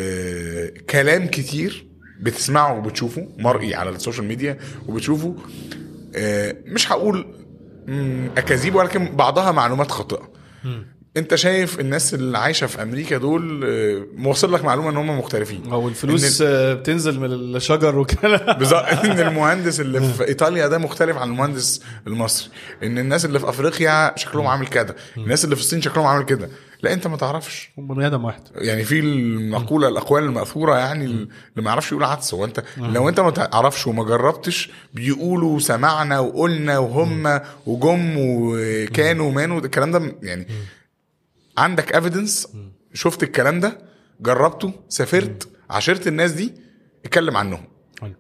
آه كلام كتير بتسمعه وبتشوفه مرئي على السوشيال ميديا وبتشوفه آه مش هقول مم، اكاذيب ولكن بعضها معلومات خاطئه انت شايف الناس اللي عايشه في امريكا دول آه، موصل لك معلومه ان هم مختلفين او الفلوس آه، بتنزل من الشجر وكده بالظبط ان المهندس اللي في ايطاليا ده مختلف عن المهندس المصري ان الناس اللي في افريقيا شكلهم عامل كده الناس اللي في الصين شكلهم عامل كده لا انت ما تعرفش هم بني ادم واحد يعني في المقوله الاقوال الماثوره يعني اللي ما يعرفش يقول عدس هو انت لو انت ما تعرفش وما جربتش بيقولوا سمعنا وقلنا وهم وجم وكانوا ومانوا ده الكلام ده يعني عندك ايفيدنس شفت الكلام ده جربته سافرت عاشرت الناس دي اتكلم عنهم حلو.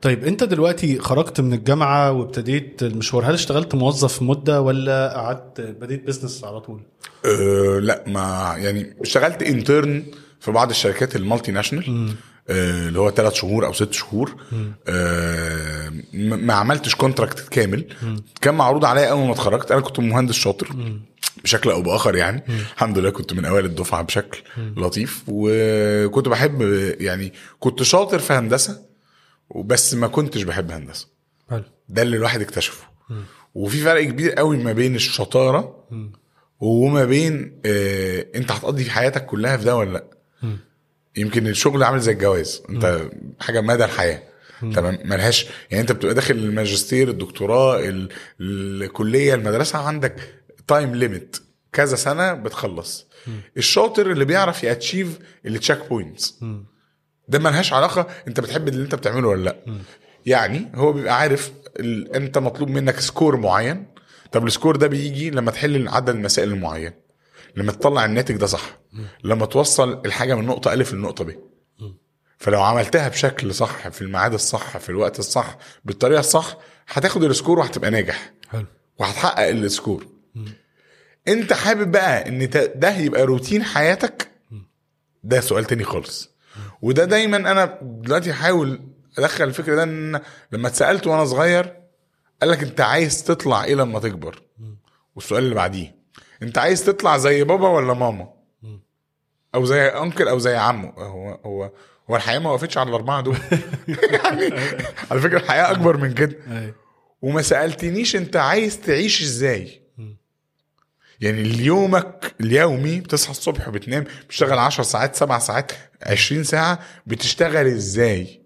طيب انت دلوقتي خرجت من الجامعه وابتديت المشوار هل اشتغلت موظف مده ولا قعدت بديت بزنس على طول أه لا ما يعني اشتغلت انترن في بعض الشركات المالتي ناشونال آه، اللي هو ثلاث شهور او ست شهور آه، ما ما عملتش كونتراكت كامل كان معروض عليا اول ما اتخرجت انا كنت مهندس شاطر بشكل او باخر يعني الحمد لله كنت من اوائل الدفعه بشكل لطيف وكنت بحب يعني كنت شاطر في هندسه وبس ما كنتش بحب هندسه حلو ده اللي الواحد اكتشفه وفي فرق كبير قوي ما بين الشطاره وما بين آه انت هتقضي في حياتك كلها في ده ولا لا يمكن الشغل عامل زي الجواز انت حاجه مدى الحياه تمام ملهاش يعني انت بتبقى داخل الماجستير الدكتوراه ال- الكليه المدرسه عندك تايم ليميت كذا سنه بتخلص الشاطر اللي بيعرف ياتشيف التشيك بوينتس ده ملهاش علاقه انت بتحب اللي انت بتعمله ولا لا يعني هو بيبقى عارف ال... انت مطلوب منك سكور معين طب السكور ده بيجي لما تحل عدد المسائل المعين لما تطلع الناتج ده صح لما توصل الحاجه من نقطه الف لنقطه ب فلو عملتها بشكل صح في الميعاد الصح في الوقت الصح بالطريقه الصح هتاخد السكور وهتبقى ناجح حلو وهتحقق السكور انت حابب بقى ان ت- ده يبقى روتين حياتك ده سؤال تاني خالص وده دايما انا دلوقتي احاول ادخل الفكره ده ان لما اتسالت وانا صغير قال لك انت عايز تطلع ايه لما تكبر والسؤال اللي بعديه انت عايز تطلع زي بابا ولا ماما او زي انكل او زي عمه هو هو هو الحياه ما وقفتش على الاربعه دول يعني على فكره الحياه اكبر من كده أيوة. وما سالتنيش انت عايز تعيش ازاي يعني اليومك اليومي بتصحى الصبح بتنام بتشتغل 10 ساعات 7 ساعات 20 ساعه بتشتغل ازاي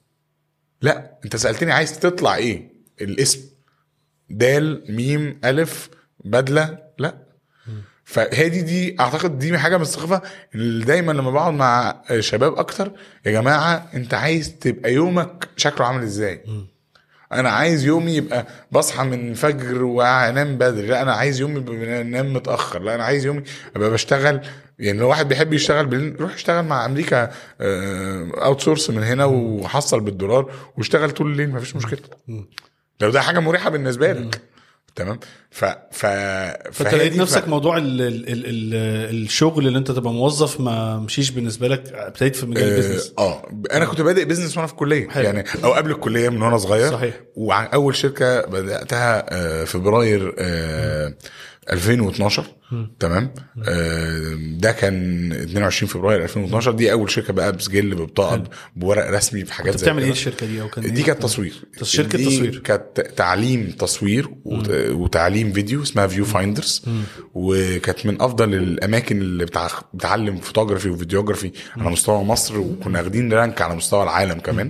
لا انت سالتني عايز تطلع ايه الاسم دال ميم الف بدله لا فهي دي دي اعتقد دي حاجه من الثقافه اللي دايما لما بقعد مع شباب اكتر يا جماعه انت عايز تبقى يومك شكله عامل ازاي انا عايز يومي يبقى بصحى من فجر وانام بدري لا انا عايز يومي يبقى بنام متاخر لا انا عايز يومي ابقى بشتغل يعني لو واحد بيحب يشتغل بالليل روح اشتغل مع امريكا اوت سورس من هنا وحصل بالدولار واشتغل طول الليل مفيش مشكله لو ده حاجه مريحه بالنسبه لك تمام ف ف فانت فهي لقيت دي نفسك ف- موضوع ال ال ال ال الشغل اللي انت تبقى موظف ما مشيش بالنسبه لك ابتديت في مجال البيزنس اه انا كنت بادئ بزنس وانا في الكليه حلو. يعني او قبل الكليه من وانا صغير صحيح. واول شركه بداتها آه، فبراير آه، 2012 تمام آه، ده كان 22 فبراير 2012 دي اول شركه بقى بسجل ببطاقه بورق رسمي بحاجات كنت زي بتعمل ايه كده. الشركه دي او كان دي كانت تصوير تص- شركة دي تصوير. كانت تعليم تصوير وت- وتعليم فيديو اسمها فيو فايندرز وكانت من افضل الاماكن اللي بتع- بتعلم فوتوغرافي وفيديوغرافي على مستوى مصر وكنا واخدين رانك على مستوى العالم كمان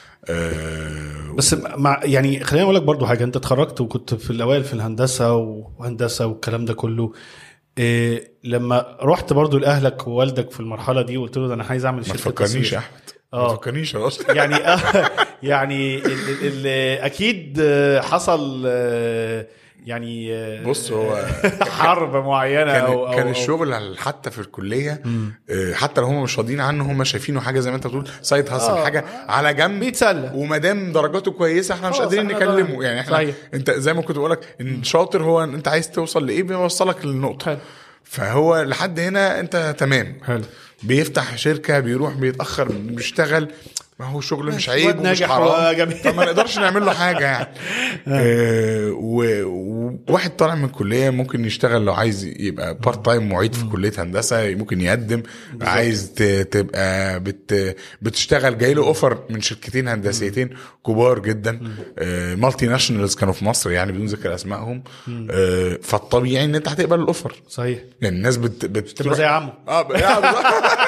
آه، بس مع يعني خليني اقول لك برضو حاجه انت اتخرجت وكنت في الاوائل في الهندسه وهندسه والكلام ده كله إيه لما رحت برضو لاهلك ووالدك في المرحله دي وقلت له ده انا عايز اعمل ما شركه تفكرنيش يا تصوير. احمد آه. ما تفكرنيش يا أصلا. يعني يعني ال ال ال اكيد حصل آه، يعني آه، بص هو حرب معينه كان أو أو كان أو الشغل حتى في الكليه آه، حتى لو هم مش راضيين عنه هم شايفينه حاجه زي ما انت بتقول سايد هاسل آه. حاجه على جنب بيتسلى وما دام درجاته كويسه احنا مش خلاص قادرين احنا نكلمه ده- يعني احنا صحيح. انت زي ما كنت بقول لك ان شاطر هو إن انت عايز توصل لايه بيوصلك للنقطه حلو. فهو لحد هنا انت تمام حلو. بيفتح شركه بيروح بيتاخر بيشتغل ما هو شغل مش عيب واد ومش ناجح حرام وجميل. طب ما نقدرش نعمل له حاجه يعني آه، و- وواحد طالع من الكليه ممكن يشتغل لو عايز يبقى بارت تايم معيد في كليه هندسه ممكن يقدم عايز ت- تبقى بت بتشتغل جاي له اوفر من شركتين هندسيتين كبار جدا مالتي ناشونالز كانوا في مصر يعني بدون ذكر اسمائهم آه، فالطبيعي ان انت هتقبل الاوفر صحيح يعني الناس بت بت تبقى زي عمه اه ب- آه، بالظبط.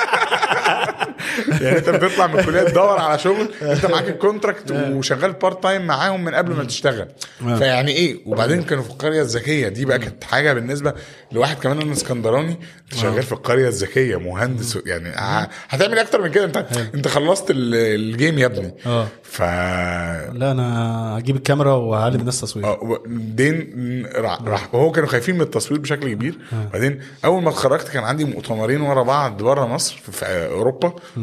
يعني انت بتطلع من الكليه تدور على شغل انت معاك الكونتراكت وشغال بارت تايم معاهم من قبل ما تشتغل فيعني ايه وبعدين كانوا في القريه الذكيه دي بقى كانت حاجه بالنسبه لواحد كمان انا اسكندراني انت شغال في القريه الذكيه مهندس يعني ه- هتعمل إيه اكتر من كده انت انت خلصت ال- الجيم يا ابني اه ف لا انا هجيب الكاميرا وهعلم الناس تصوير اه بعدين راح راح وهو كانوا خايفين من التصوير بشكل كبير بعدين اول ما اتخرجت كان عندي مؤتمرين ورا بعض بره مصر في- في اوروبا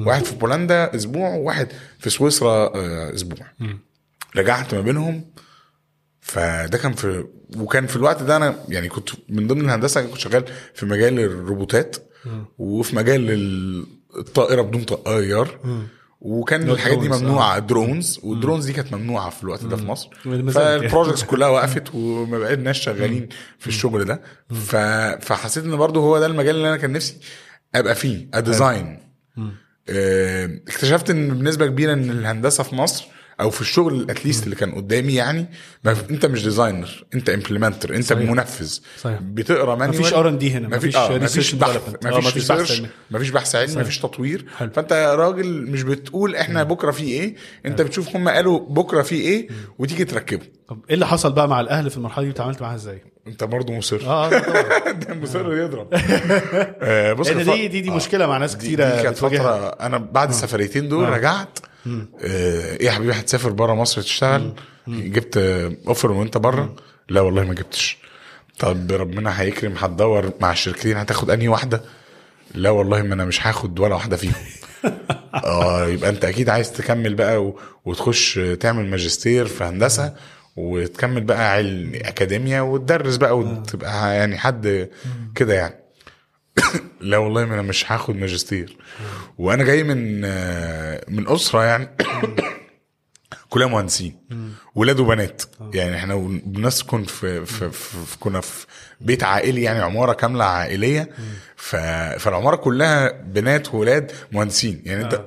واحد في بولندا اسبوع وواحد في سويسرا آه، اسبوع رجعت ما بينهم فده كان في وكان في الوقت ده انا يعني كنت من ضمن الهندسه كنت شغال في مجال الروبوتات وفي مجال ال- الطائره بدون طيار وكان الحاجات دي الدرونز، ممنوعه الدرونز والدرونز دي كانت ممنوعه في الوقت ده في مصر ما زالت يعني. فالبروجكتس كلها وقفت وما بقيناش شغالين في الشغل ده ف... فحسيت ان برضو هو ده المجال اللي انا كان نفسي ابقى فيه اديزاين آه، اكتشفت ان بنسبه كبيره ان الهندسه في مصر او في الشغل اتليست اللي كان قدامي يعني ما انت مش ديزاينر انت امبلمنتر انت صحيح. منفذ صحيح. بتقرا manual. مفيش R&D هنا، مفيش مفيش اه research مفيش and بحث development. آه، مفيش مفيش بحث ريسيرش علمي. مفيش بحث علمي مفيش تطوير حلو. فانت راجل مش بتقول احنا بكره في ايه انت بتشوف هم قالوا بكره في ايه وتيجي تركبه طب ايه اللي حصل بقى مع الاهل في المرحله دي وتعاملت معاها ازاي؟ انت برضه مصر اه آه، طبعا ده مصر يضرب آه، بص لان الف- دي دي دي مشكله مع ناس دي, كتيره دي كانت بتواجهها. فتره انا بعد السفريتين دول رجعت آه، ايه يا حبيبي هتسافر بره مصر تشتغل جبت اوفر وانت بره لا والله ما جبتش طب ربنا هيكرم هتدور مع الشركتين هتاخد انهي واحده لا والله ما انا مش هاخد ولا واحده فيهم اه يبقى انت اكيد عايز تكمل بقى و... وتخش تعمل ماجستير في هندسه وتكمل بقى علم اكاديميا وتدرس بقى وتبقى يعني حد كده يعني لا والله ما انا مش هاخد ماجستير وانا جاي من آه، من اسره يعني كلها مهندسين ولاد وبنات يعني احنا بنسكن في, في, في, في كنا في بيت عائلي يعني عماره كامله عائليه ف فالعماره كلها بنات وولاد مهندسين يعني انت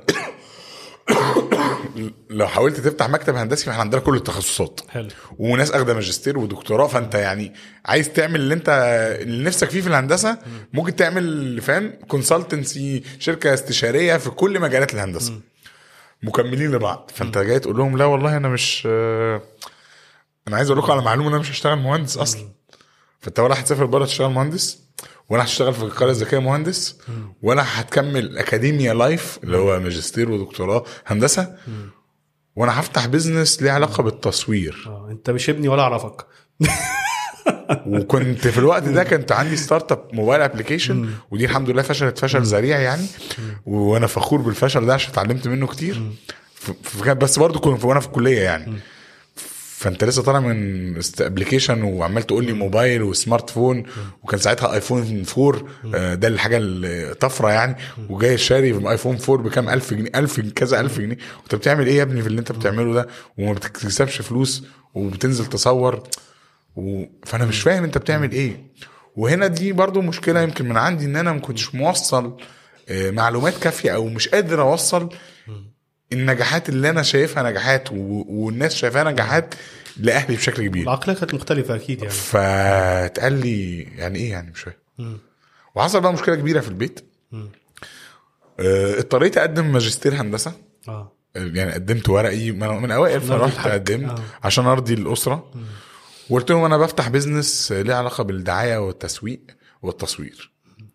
لو حاولت تفتح مكتب هندسي فاحنا عندنا كل التخصصات حلو. وناس اخده ماجستير ودكتوراه فانت يعني عايز تعمل اللي انت اللي نفسك فيه في الهندسه ممكن تعمل فاهم كونسلتنسي شركه استشاريه في كل مجالات الهندسه مكملين لبعض فانت جاي تقول لهم لا والله انا مش آه، انا عايز اقول لكم على معلومه انا مش هشتغل مهندس اصلا فانت ولا هتسافر بره تشتغل مهندس ولا هتشتغل في القريه الذكيه مهندس ولا هتكمل اكاديميا لايف اللي هو ماجستير ودكتوراه هندسه وانا هفتح بيزنس ليه علاقه بالتصوير اه انت مش ابني ولا اعرفك وكنت في الوقت ده كنت عندي ستارت اب موبايل ابلكيشن ودي الحمد لله فشلت فشل ذريع يعني وانا فخور بالفشل ده عشان اتعلمت منه كتير ف- ف- بس برضه كنت وانا في الكليه يعني فانت لسه طالع من ابلكيشن وعمال تقول لي موبايل وسمارت فون وكان ساعتها ايفون 4 آه، ده الحاجه الطفره يعني وجاي شاري في ايفون 4 بكام الف جنيه الف كذا الف جنيه انت بتعمل ايه يا ابني في اللي انت بتعمله ده وما بتكسبش فلوس وبتنزل تصور و... فانا مش فاهم انت بتعمل ايه وهنا دي برضو مشكله يمكن من عندي ان انا ما كنتش موصل آه، معلومات كافيه او مش قادر اوصل النجاحات اللي انا شايفها نجاحات و... والناس شايفاها نجاحات لاهلي بشكل كبير العقليه كانت مختلفه اكيد يعني فاتقال لي يعني ايه يعني مش فاهم وحصل بقى مشكله كبيره في البيت آه، اضطريت اقدم ماجستير هندسه اه يعني قدمت ورقي من, من اوائل نرضي فرحت الحاج. قدمت آه. عشان ارضي الاسره وقلت لهم انا بفتح بيزنس ليه علاقه بالدعايه والتسويق والتصوير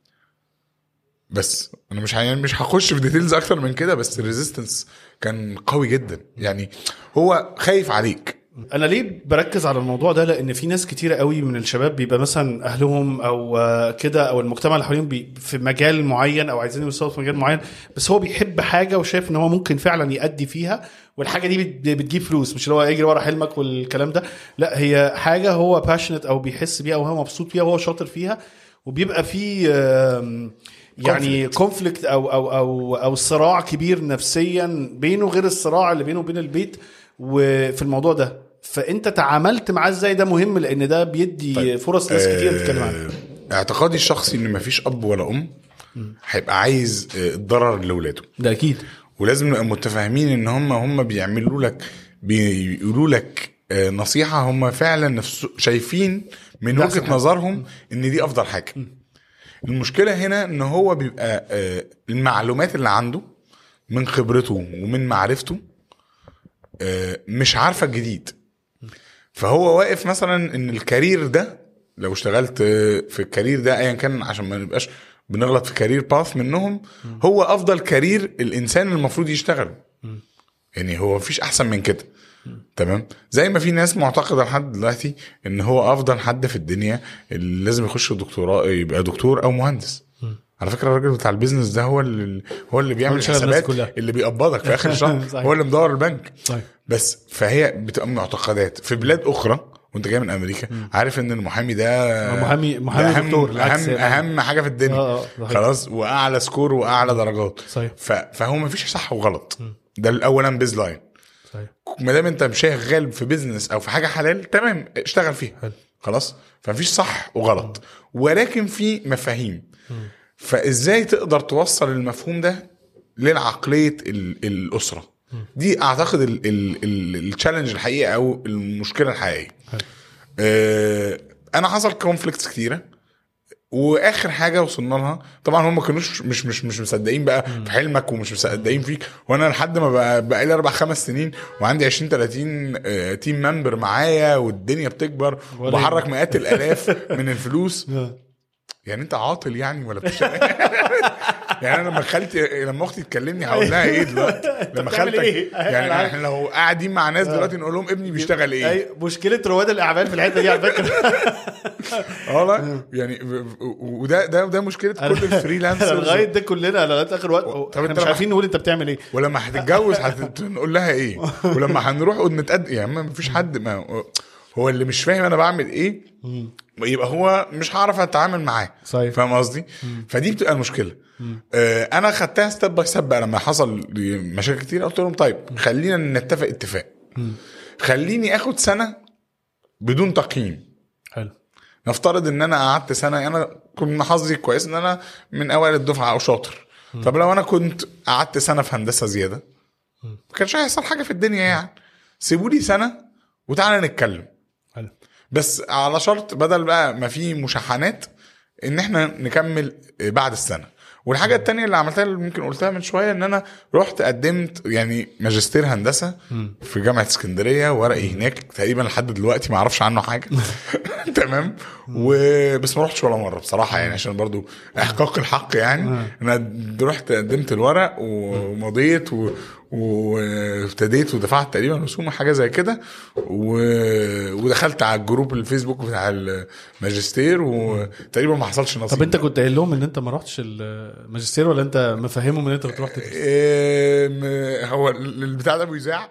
بس انا مش يعني مش هخش في ديتيلز اكتر من كده بس الريزيستنس كان قوي جدا يعني هو خايف عليك انا ليه بركز على الموضوع ده لان في ناس كتيره قوي من الشباب بيبقى مثلا اهلهم او آه، كده او المجتمع اللي حواليهم بي- في مجال معين او عايزين يوصلوا في مجال معين بس هو بيحب حاجه وشايف ان هو ممكن فعلا يأدي فيها والحاجه دي بت- بتجيب فلوس مش اللي هو يجري ورا حلمك والكلام ده لا هي حاجه هو باشنت او بيحس بيها او هو مبسوط فيها وهو شاطر فيها وبيبقى في آم، يعني كونفليكت او او او او صراع كبير نفسيا بينه غير الصراع اللي بينه وبين البيت وفي الموضوع ده فانت تعاملت معاه ازاي ده مهم لان ده بيدي طيب. فرص ناس كتير تتكلم عنها آه، اعتقادي الشخصي ان مفيش اب ولا ام هيبقى عايز آه، الضرر لاولاده ده اكيد ولازم نبقى متفاهمين ان هم هم بيعملوا لك بيقولوا لك آه، نصيحه هم فعلا نفس شايفين من ده أحسن وجهه حاجة. نظرهم ان دي افضل حاجه المشكله هنا ان هو بيبقى آه، المعلومات اللي عنده من خبرته ومن معرفته آه، مش عارفه الجديد فهو واقف مثلا ان الكارير ده لو اشتغلت آه، في الكارير ده ايا كان عشان ما نبقاش بنغلط في كارير باث منهم هو افضل كارير الانسان المفروض يشتغله يعني هو مفيش احسن من كده تمام زي ما في ناس معتقده لحد دلوقتي ان هو افضل حد في الدنيا اللي لازم يخش دكتوراه يبقى دكتور او مهندس على فكره الراجل بتاع البيزنس ده هو اللي هو اللي بيعمل اللي شغال الناس الحسابات كلها. اللي بيقبضك في اخر الشهر صحيح. هو اللي مدور البنك صحيح بس فهي بتبقى معتقدات في بلاد اخرى وانت جاي من امريكا عارف ان المحامي ده محامي ده محامي اهم دكتور العكس اهم يعني. اهم حاجه في الدنيا آه، آه، صحيح. خلاص واعلى سكور واعلى درجات صحيح ف... فهو ما فيش صح وغلط ده الاولا بيز لاين صحيح ما دام انت شغال في بيزنس او في حاجه حلال تمام اشتغل فيها حلو. خلاص فمفيش صح وغلط ولكن في مفاهيم فازاي تقدر توصل المفهوم ده للعقليه ال- الاسره دي اعتقد ال- ال- ال- التشالنج الحقيقي او المشكله الحقيقيه حلو. آه، انا حصل كونفليكتس كتيره واخر حاجه وصلنا لها طبعا هم ما كانوش مش مش مش مصدقين بقى في حلمك ومش مصدقين فيك وانا لحد ما بقى, بقى لي اربع خمس سنين وعندي 20 30 آه، تيم ممبر معايا والدنيا بتكبر ولا وبحرك مئات الالاف من الفلوس يعني انت عاطل يعني ولا بتشتغل يعني انا لما خالتي لما اختي تكلمني هقول لها ايه دلوقتي لما بتعمل خالتك ايه؟ يعني أنا عارف. احنا لو قاعدين مع ناس دلوقتي نقول لهم ابني بيشتغل ايه اي مشكله رواد الاعمال في الحته دي على فكره اه لا يعني ف- ف- وده ده ده مشكله كل أنا الفريلانسرز لغايه ده كلنا لغايه اخر وقت طب احنا انت مش لما- عارفين نقول انت بتعمل ايه ولما هتتجوز هنقول لها ايه ولما هنروح ونتقدم يعني ما فيش حد ما هو اللي مش فاهم انا بعمل ايه يبقى هو مش هعرف اتعامل معاه صحيح. فاهم قصدي فدي بتبقى المشكله آه انا خدتها ستيب باي ستيب لما حصل مشاكل كتير قلت لهم طيب خلينا نتفق اتفاق خليني اخد سنه بدون تقييم حلو نفترض ان انا قعدت سنه انا كنت حظي كويس ان انا من اوائل الدفعه او شاطر طب لو انا كنت قعدت سنه في هندسه زياده ما كانش هيحصل حاجه في الدنيا يعني سيبوا لي سنه وتعالى نتكلم حلو بس على شرط بدل بقى ما في مشاحنات ان احنا نكمل بعد السنه والحاجه التانية اللي عملتها اللي ممكن قلتها من شويه ان انا رحت قدمت يعني ماجستير هندسه في جامعه اسكندريه ورقي هناك تقريبا لحد دلوقتي ما اعرفش عنه حاجه تمام وبس ما رحتش ولا مره بصراحه يعني عشان برضو احقاق الحق يعني انا رحت قدمت الورق ومضيت و... وابتديت ودفعت تقريبا رسوم حاجه زي كده و... ودخلت على الجروب الفيسبوك بتاع الماجستير وتقريبا ما حصلش نصيب طب انت كنت قايل لهم ان انت ما رحتش الماجستير ولا انت مفهمهم ان انت بتروح تدرس إيه م- هو البتاع ده بيذاع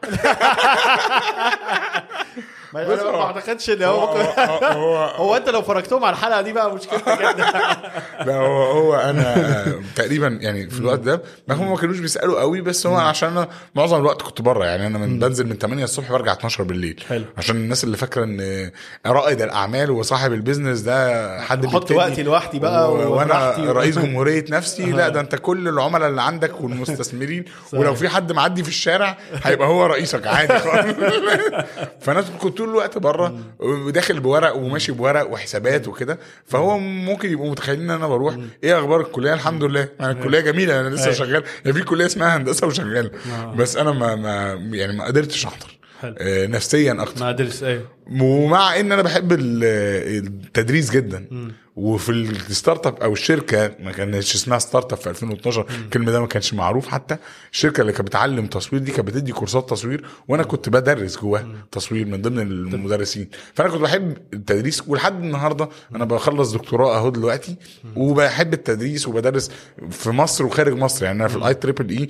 ما بص، انا ما هو- اعتقدش ان هو هو هو- هو هو انت لو فرجتهم على الحلقه دي بقى مشكلتك انت لا هو هو انا تقريبا يعني في الوقت ده ما هم ما كانوش بيسالوا قوي بس هو عشان انا معظم الوقت كنت بره يعني انا من بنزل من 8 الصبح برجع 12 بالليل حلو. عشان الناس اللي فاكره ان رائد الاعمال وصاحب البيزنس ده حد احط بيبتدي وقتي لوحدي بقى و- وانا وبراحتي و- رئيس جمهوريه نفسي لا ده انت كل العملاء اللي عندك والمستثمرين ولو في حد معدي في الشارع هيبقى هو رئيسك عادي خالص فانا كنت طول الوقت بره وداخل بورق وماشي بورق وحسابات وكده فهو ممكن يبقوا متخيلين ان انا بروح ايه اخبار الكليه الحمد لله انا الكليه جميله انا لسه أيوة. شغال يعني في كليه اسمها هندسه وشغال بس انا ما, ما يعني ما قدرتش احضر حلو. آه، نفسيا اكتر ما ادرس ايوه ومع ان انا بحب ال- التدريس جدا وفي الستارت اب او الشركه ما كانتش اسمها ستارت اب في 2012 الكلمه ده ما كانش معروف حتى الشركه اللي كانت بتعلم تصوير دي كانت بتدي كورسات تصوير وانا كنت بدرس جواه تصوير من ضمن المدرسين فانا كنت بحب التدريس ولحد النهارده انا بخلص دكتوراه اهو دلوقتي وبحب التدريس وبدرس في مصر وخارج مصر يعني انا في الاي تريبل اي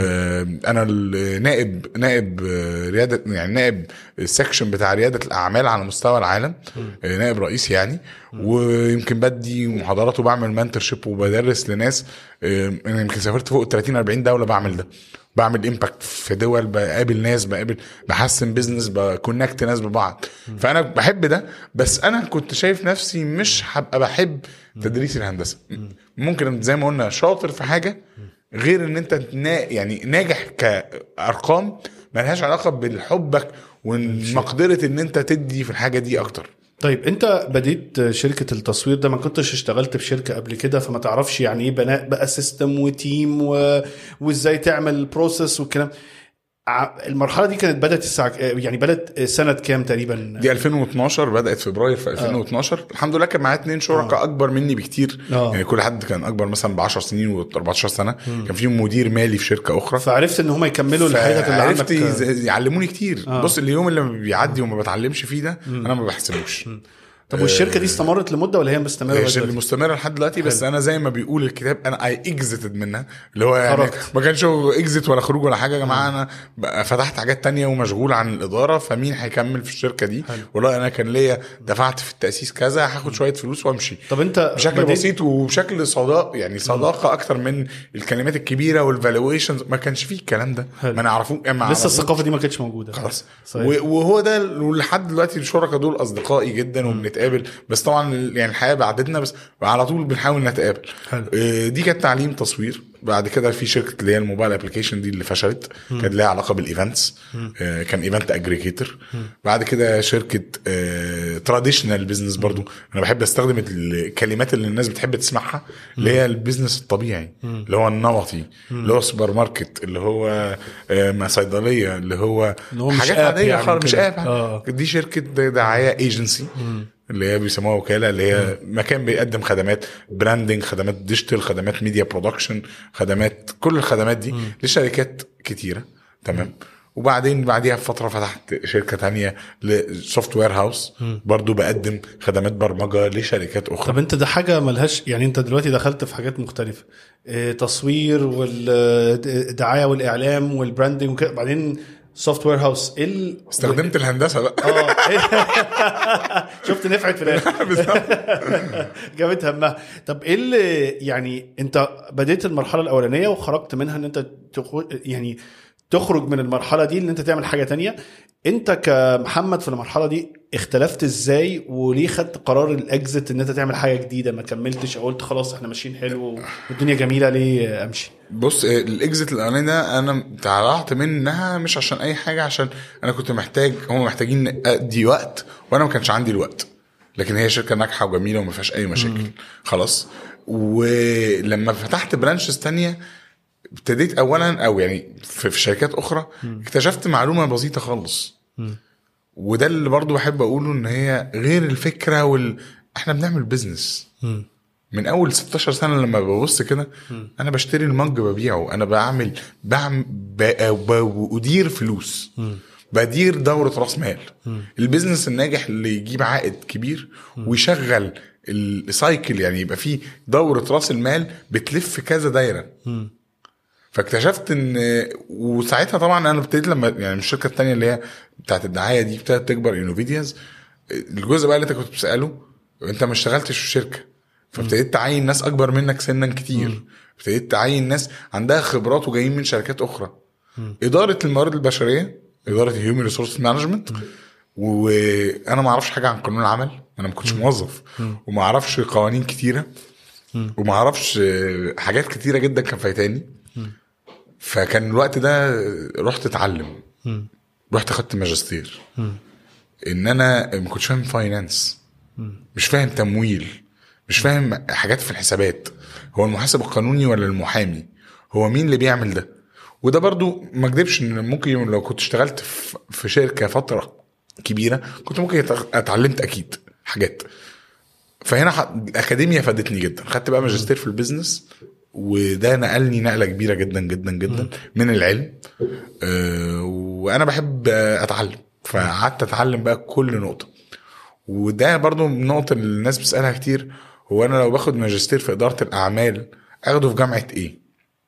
انا النائب نائب آه، رياده يعني نائب السكشن بتاع رياده الاعمال على مستوى العالم آه، نائب رئيس يعني ويمكن بدي محاضرات وبعمل منتورشيب وبدرس لناس آه، انا يمكن سافرت فوق ال 30 40 دوله بعمل ده بعمل امباكت في دول بقابل ناس بقابل بحسن بيزنس بكونكت ناس ببعض فانا بحب ده بس انا كنت شايف نفسي مش هبقى بحب تدريس الهندسه ممكن زي ما قلنا شاطر في حاجه غير ان انت نا يعني ناجح كارقام ملهاش علاقه بالحبك ومقدره ان انت تدي في الحاجه دي اكتر طيب انت بديت شركه التصوير ده ما كنتش اشتغلت في شركه قبل كده فما تعرفش يعني ايه بناء بقى سيستم وتيم و... وازاي تعمل بروسيس والكلام ع- المرحله دي كانت بدات الساعه يعني بدات سنه كام تقريبا دي 2012 بدات فبراير في 2012 الحمد لله كان معايا اتنين شركاء اكبر مني بكتير آه. يعني كل حد كان اكبر مثلا ب 10 سنين و14 سنه كان فيهم مدير مالي في شركه اخرى فعرفت ان هم يكملوا الحاجات اللي عرفت عندك يعلموني كتير آه. بص اليوم اللي بيعدي وما بتعلمش فيه ده انا ما بحسبوش طب والشركه دي استمرت لمده ولا هي مستمره هي لغاية اللي دلوقتي؟ مستمره لحد دلوقتي بس حلو. انا زي ما بيقول الكتاب انا اي اكزيتد منها اللي هو يعني خرجت. ما كانش اكزيت ولا خروج ولا حاجه يا جماعه انا بقى فتحت حاجات تانية ومشغول عن الاداره فمين هيكمل في الشركه دي حلو. والله انا كان ليا دفعت في التاسيس كذا هاخد شويه فلوس وامشي طب انت بشكل بديت- بسيط وبشكل صداق يعني صداقه اكتر من الكلمات الكبيره والفالويشنز ما كانش فيه الكلام ده حلو. ما نعرفوه يعني ما لسه عرفوش. الثقافه دي ما كانتش موجوده خلاص صحيح. و- وهو ده ولحد دلوقتي الشركاء دول اصدقائي جدا وبنتقابل بس طبعا ال- يعني الحياه بعدتنا بس على طول بنحاول نتقابل حلو. آه، دي كانت تعليم تصوير بعد كده في شركه اللي هي الموبايل ابلكيشن دي اللي فشلت كانت لها علاقه بالايفنتس آه، كان ايفنت اجريجيتور بعد كده شركه تراديشنال بزنس برضو انا بحب استخدم الكلمات اللي الناس بتحب تسمعها اللي هي البيزنس الطبيعي اللي هو النمطي اللي هو سوبر ماركت اللي هو آه، صيدليه اللي هو اللي هو مش حاجات آب عاديه يعني خالص مش كده. اب آه. دي شركه دعايه ايجنسي اللي هي بيسموها وكاله اللي هي مكان بيقدم خدمات براندنج خدمات ديجيتال خدمات ميديا برودكشن خدمات كل الخدمات دي لشركات كتيره تمام وبعدين بعديها بفتره فتحت شركه تانية لسوفت وير هاوس برضو بقدم خدمات برمجه لشركات اخرى طب انت ده حاجه ملهاش يعني انت دلوقتي دخلت في حاجات مختلفه اه تصوير والدعايه والاعلام والبراندنج وكده بعدين سوفت وير هاوس ايه ال- استخدمت الهندسه بقى اه شفت نفعت في الاخر جابت همها طب ايه اللي يعني انت بديت المرحله الاولانيه وخرجت منها ان انت تخ... يعني تخرج من المرحله دي ان انت تعمل حاجه تانية انت كمحمد في المرحله دي اختلفت ازاي وليه خدت قرار الاكزit ان انت تعمل حاجه جديده ما كملتش او قلت خلاص احنا ماشيين حلو والدنيا جميله ليه امشي بص آه، الاكزيت الاولاني ده انا طلعت منها مش عشان اي حاجه عشان انا كنت محتاج هم محتاجين ادي وقت وانا ما كانش عندي الوقت لكن هي شركه ناجحه وجميله وما فيهاش اي مشاكل خلاص ولما فتحت برانشز تانية ابتديت اولا او يعني في, في شركات اخرى اكتشفت معلومه بسيطه خالص وده اللي برضو بحب اقوله ان هي غير الفكره وال احنا بنعمل بيزنس من اول 16 سنه لما ببص كده انا بشتري المج ببيعه انا بعمل بعمل بأدير فلوس بدير دورة راس مال البيزنس الناجح اللي يجيب عائد كبير ويشغل السايكل يعني يبقى فيه دورة راس المال بتلف كذا دايرة فاكتشفت ان وساعتها طبعا انا ابتديت لما يعني الشركه الثانيه اللي هي بتاعت الدعايه دي ابتدت تكبر انوفيدياز الجزء بقى اللي انت كنت بتساله انت ما اشتغلتش في الشركه فابتديت تعين ناس اكبر منك سنا كتير ابتديت تعين ناس عندها خبرات وجايين من شركات اخرى اداره الموارد البشريه اداره الهيومن ريسورس مانجمنت وانا ما اعرفش حاجه عن قانون العمل انا ما كنتش موظف وما اعرفش قوانين كتيره وما اعرفش حاجات كتيره جدا كان فايتاني فكان الوقت ده رحت اتعلم رحت اخدت ماجستير ان انا ما كنتش فاهم فاينانس مش فاهم تمويل مش فاهم حاجات في الحسابات هو المحاسب القانوني ولا المحامي هو مين اللي بيعمل ده وده برضو ما اكدبش ان ممكن لو كنت اشتغلت في- في شركه فتره كبيره كنت ممكن يت- اتعلمت اكيد حاجات فهنا ح- الاكاديميا فادتني جدا خدت بقى ماجستير في البيزنس وده نقلني نقله كبيره جدا جدا جدا من العلم آه، وانا بحب آه، اتعلم فقعدت اتعلم بقى كل نقطه وده برضو النقطه اللي الناس بتسالها كتير هو انا لو باخد ماجستير في اداره الاعمال اخده في جامعه ايه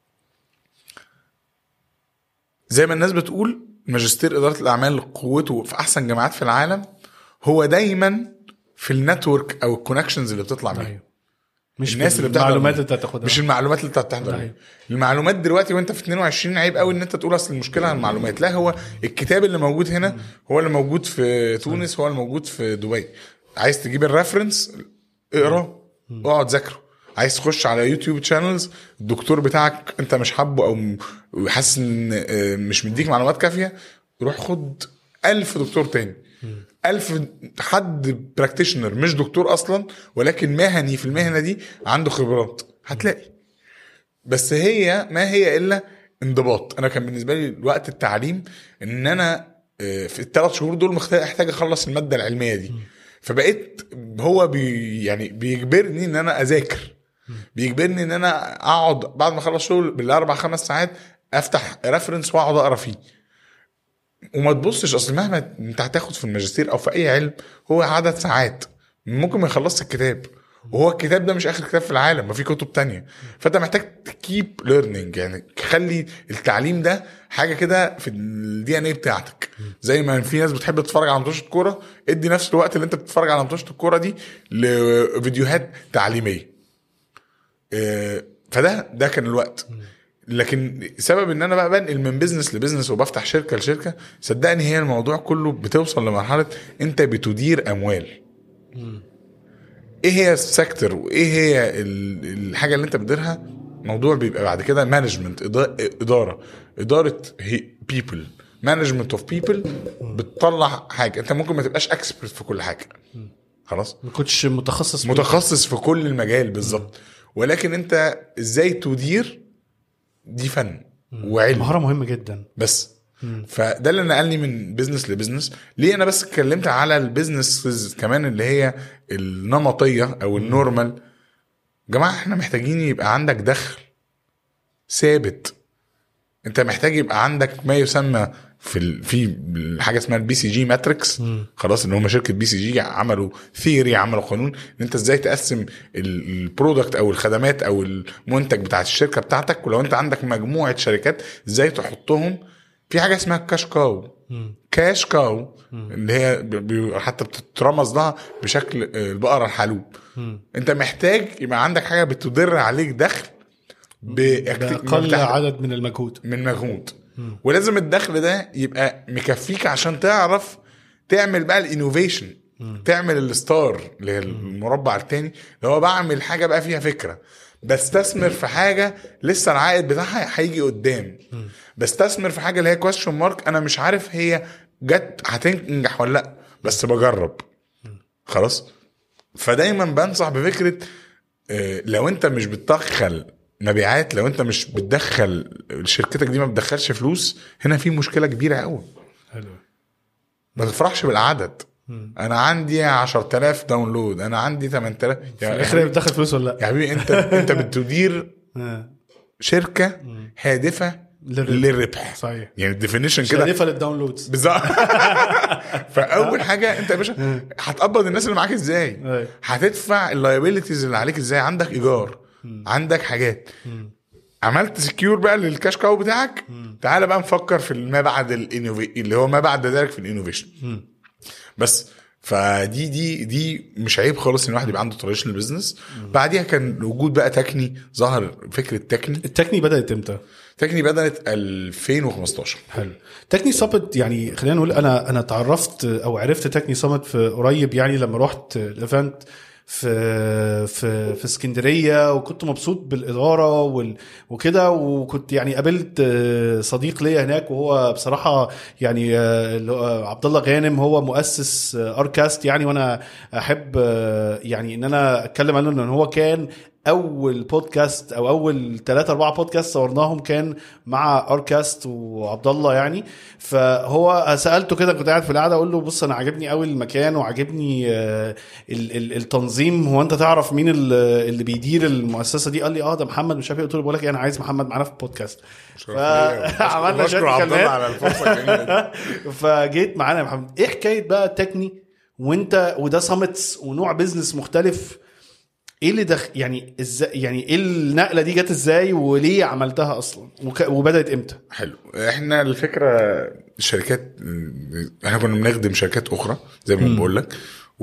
زي ما الناس بتقول ماجستير اداره الاعمال قوته في احسن جامعات في العالم هو دايما في النتورك او الكونكشنز اللي بتطلع منها أيوه. مش الناس اللي بتحضر المعلومات منها. اللي انت هتاخدها مش المعلومات اللي انت بتحضر أيوه. منها. المعلومات دلوقتي وانت في 22 عيب قوي ان انت تقول اصل المشكله على المعلومات لا هو الكتاب اللي موجود هنا هو اللي موجود في تونس هو اللي موجود في دبي عايز تجيب الريفرنس اقراه اقعد ذاكره عايز تخش على يوتيوب تشانلز الدكتور بتاعك انت مش حابه او م- حاسس ان اه، مش مديك معلومات كافيه روح خد ألف دكتور تاني ألف حد براكتيشنر مش دكتور أصلا ولكن مهني في المهنة دي عنده خبرات هتلاقي بس هي ما هي إلا انضباط أنا كان بالنسبة لي وقت التعليم إن أنا آه، في الثلاث شهور دول محتاج أحتاج أخلص المادة العلمية دي فبقيت هو بي يعني بيجبرني إن أنا أذاكر بيجبرني إن أنا أقعد بعد ما أخلص شغل بالأربع خمس ساعات أفتح ريفرنس وأقعد أقرأ فيه وما تبصش اصل مهما انت هتاخد في الماجستير او في اي علم هو عدد ساعات ممكن ما يخلصش الكتاب وهو الكتاب ده مش اخر كتاب في العالم ما في كتب تانية فانت محتاج تكيب ليرنينج يعني خلي التعليم ده حاجه كده في الدي ان اي بتاعتك زي ما في ناس بتحب تتفرج على ماتشات الكوره ادي نفس الوقت اللي انت بتتفرج على ماتشات الكوره دي لفيديوهات تعليميه آه، فده ده كان الوقت لكن سبب ان انا بقى بنقل من بزنس لبزنس وبفتح شركه لشركه صدقني هي الموضوع كله بتوصل لمرحله انت بتدير اموال ايه هي السيكتور وايه هي ال- الحاجه اللي انت بتديرها موضوع بيبقى بعد كده مانجمنت اداره اداره بيبل مانجمنت اوف بيبل بتطلع حاجه انت ممكن ما تبقاش اكسبرت في كل حاجه خلاص ما كنتش متخصص في- متخصص في كل المجال بالظبط ولكن انت ازاي تدير دي فن وعلم مهاره مهمه جدا بس فده اللي نقلني من بزنس لبزنس ليه انا بس اتكلمت على البيزنس كمان اللي هي النمطيه او النورمال جماعه احنا محتاجين يبقى عندك دخل ثابت انت محتاج يبقى عندك ما يسمى في ال... في حاجه اسمها البي سي جي ماتريكس خلاص ان هم شركه بي سي جي عملوا ثيوري عملوا قانون ان انت ازاي تقسم ال- البرودكت او الخدمات او المنتج بتاع الشركه بتاعتك ولو انت عندك مجموعه شركات ازاي تحطهم في حاجه اسمها كاش كاو كاش كاو اللي هي بي- بي- حتى بتترمز لها بشكل آه، البقره الحلوب انت محتاج يبقى عندك حاجه بتدر عليك دخل بأكت- باقل بتاع- عدد من المجهود من مجهود ولازم الدخل ده يبقى مكفيك عشان تعرف تعمل بقى الانوفيشن تعمل الستار اللي هي المربع التاني اللي هو بعمل حاجه بقى فيها فكره بستثمر في حاجه لسه العائد بتاعها هيجي قدام بستثمر في حاجه اللي هي كويشن مارك انا مش عارف هي جت هتنجح ولا لا بس بجرب خلاص فدايما بنصح بفكره آه، لو انت مش بتدخل مبيعات لو انت مش بتدخل شركتك دي ما بتدخلش فلوس هنا في مشكله كبيره قوي حلو ما تفرحش بالعدد انا عندي 10000 داونلود انا عندي 8000 في يا الاخر هي بتدخل فلوس ولا لا يا حبيبي انت انت بتدير آه. شركه هادفه للربح. للربح صحيح يعني الديفينيشن كده شريفه للداونلودز بالظبط فاول حاجه انت يا باشا هتقبض الناس اللي معاك ازاي أيوة. هتدفع اللايبيلتيز اللي عليك ازاي عندك ايجار عندك حاجات عملت سكيور بقى للكاش كاو بتاعك تعالى بقى نفكر في ما بعد الانوفي اللي هو ما بعد ذلك في الانوفيشن بس فدي دي دي مش عيب خالص ان الواحد يبقى عنده تراديشنال بزنس بعديها كان وجود بقى تكني ظهر فكره تكني التكني بدات امتى؟ تكني بدات 2015 حلو تكني سامت يعني خلينا نقول انا انا تعرفت او عرفت تكني سامت في قريب يعني لما رحت الايفنت في في في اسكندريه وكنت مبسوط بالاداره وال وكده وكنت يعني قابلت آه، صديق ليا هناك وهو بصراحه يعني آه، اللي هو عبد الله غانم هو مؤسس آه، اركاست يعني وانا احب آه، يعني ان انا اتكلم عنه ان هو كان اول بودكاست او اول ثلاثة أربعة بودكاست صورناهم كان مع اركاست وعبد الله يعني فهو سالته كده كنت قاعد في القعده اقول له بص انا عاجبني قوي المكان وعاجبني آه، ال- ال- التنظيم هو انت تعرف مين ال- اللي بيدير المؤسسه دي قال لي اه ده محمد مش عارف ايه قلت له بقول لك ايه انا عايز محمد معانا في البودكاست فعملنا بشكر شويه عبد الله كلمات على الفرصه الجميله دي فجيت معانا يا محمد ايه حكايه بقى تكني وانت وده سامتس ونوع بيزنس مختلف ايه اللي دخ يعني ازاي يعني ايه النقله دي جت ازاي وليه عملتها اصلا وك... وبدات امتى حلو احنا الفكره الشركات احنا كنا بنخدم شركات اخرى زي ما بقول لك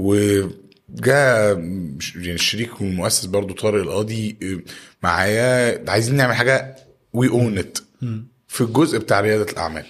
وجاء يعني الشريك والمؤسس برضو طارق القاضي معايا عايزين نعمل حاجه وي اون ات في الجزء بتاع رياده الاعمال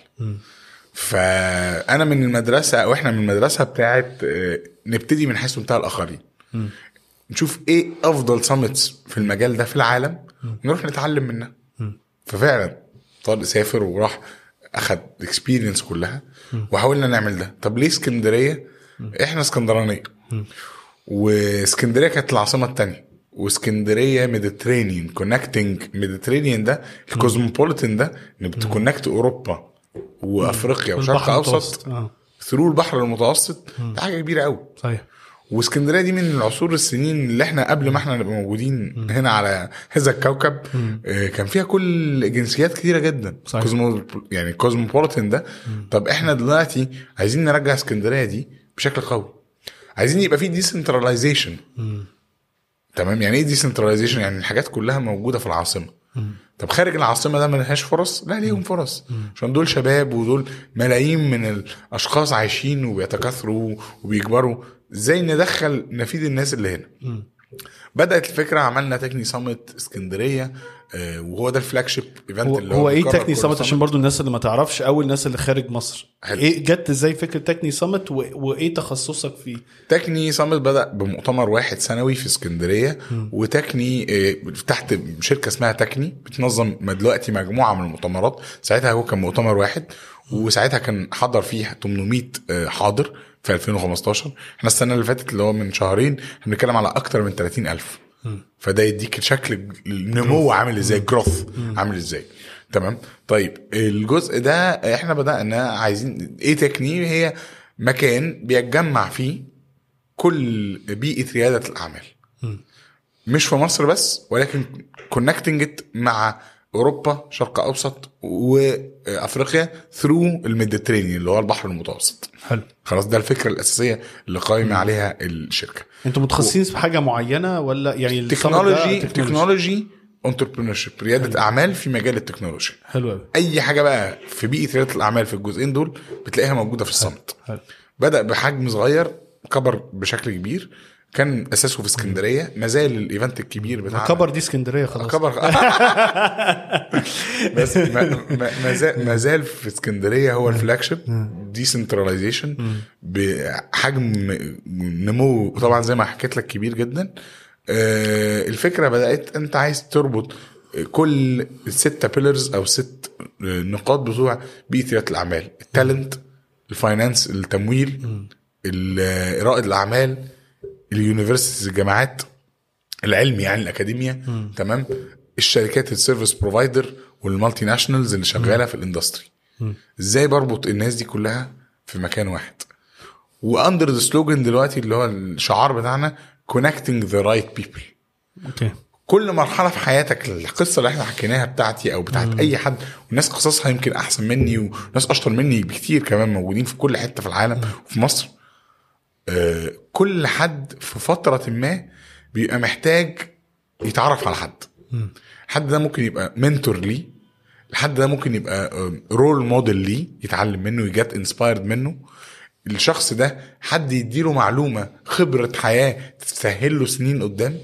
فانا من المدرسه او احنا من المدرسه بتاعت اه، نبتدي من حيث منتهى الاخرين نشوف ايه افضل سامتس في المجال ده في العالم ونروح نتعلم منها ففعلا طارق سافر وراح اخد الاكسبيرينس كلها وحاولنا نعمل ده طب ليه اسكندريه احنا اسكندرانيه واسكندريه كانت العاصمه الثانيه واسكندريه ميديترينيان كونكتنج ميديترينيان ده الكوزموبوليتان ده ان بتكونكت اوروبا وافريقيا وشرق البحر اوسط المتوسط. اه ثرو البحر المتوسط ده حاجه كبيره قوي صحيح واسكندريه دي من العصور السنين اللي احنا قبل ما احنا نبقى موجودين هنا على هذا الكوكب آه، كان فيها كل جنسيات كتيره جدا صحيح. كوزمو يعني كوزموبوليتان ده طب احنا دلوقتي عايزين نرجع اسكندريه دي بشكل قوي عايزين يبقى في ديسنتراليزيشن تمام يعني ايه ديسنتراليزيشن يعني الحاجات كلها موجوده في العاصمه طب خارج العاصمه ده ما لهاش فرص لا ليهم فرص عشان دول شباب ودول ملايين من الاشخاص عايشين وبيتكاثروا وبيكبروا ازاي ندخل نفيد الناس اللي هنا بدات الفكره عملنا تكني سامت اسكندريه آه، وهو ده الفلاج شيب ايفنت هو, اللي هو ايه بيكرر تكني كل سمت عشان summit. برضو الناس اللي ما تعرفش او الناس اللي خارج مصر حلو. ايه جت ازاي فكره تكني سمت و... وايه تخصصك فيه تكني صامت بدا بمؤتمر واحد سنوي في اسكندريه وتكني آه، تحت شركه اسمها تكني بتنظم ما دلوقتي مجموعه من المؤتمرات ساعتها هو كان مؤتمر واحد وساعتها كان حضر فيه 800 آه، حاضر في 2015 احنا السنه اللي فاتت اللي هو من شهرين احنا بنتكلم على اكتر من 30000 فده يديك شكل النمو عامل ازاي جروث عامل ازاي تمام طيب الجزء ده احنا بدانا عايزين ايه تكني هي مكان بيتجمع فيه كل بيئه رياده الاعمال مش في مصر بس ولكن كونكتنج مع اوروبا شرق اوسط وافريقيا ثرو الميديترينيان اللي هو البحر المتوسط حلو خلاص ده الفكره الاساسيه اللي قايمه عليها الشركه انتوا متخصصين في حاجه معينه ولا يعني السمت ده تكنولوجي تكنولوجي انتربرينور رياده اعمال في مجال التكنولوجيا حلو قوي اي حاجه بقى في بيئه رياده الاعمال في الجزئين دول بتلاقيها موجوده في الصمت حلو بدا بحجم صغير كبر بشكل كبير كان اساسه في اسكندريه ما زال الايفنت الكبير بتاع كبر دي اسكندريه خلاص كبر بس ما, ما, ما, زال, ما زال في اسكندريه هو الفلاج شيب ديسنتراليزيشن بحجم نمو طبعا زي ما حكيت لك كبير جدا آه، الفكره بدات انت عايز تربط كل الستة بيلرز او ست نقاط بتوع بيئه رياده الاعمال التالنت الفاينانس التمويل ال- رائد الاعمال اليونيفرسيتيز الجامعات العلم يعني الاكاديميا تمام الشركات السيرفيس بروفايدر والمالتي ناشونالز اللي شغاله في الاندستري ازاي بربط الناس دي كلها في مكان واحد واندر ذا سلوجن دلوقتي اللي هو الشعار بتاعنا connecting the right people اوكي كل مرحله في حياتك القصه اللي احنا حكيناها بتاعتي او بتاعت اي حد والناس قصصها يمكن احسن مني وناس اشطر مني بكتير كمان موجودين في كل حته في العالم وفي مصر آه، كل حد في فتره ما بيبقى محتاج يتعرف على حد الحد ده ممكن يبقى منتور ليه الحد ده ممكن يبقى رول موديل ليه يتعلم منه يجات انسبايرد منه الشخص ده حد يديله معلومه خبره حياه تسهل له سنين قدام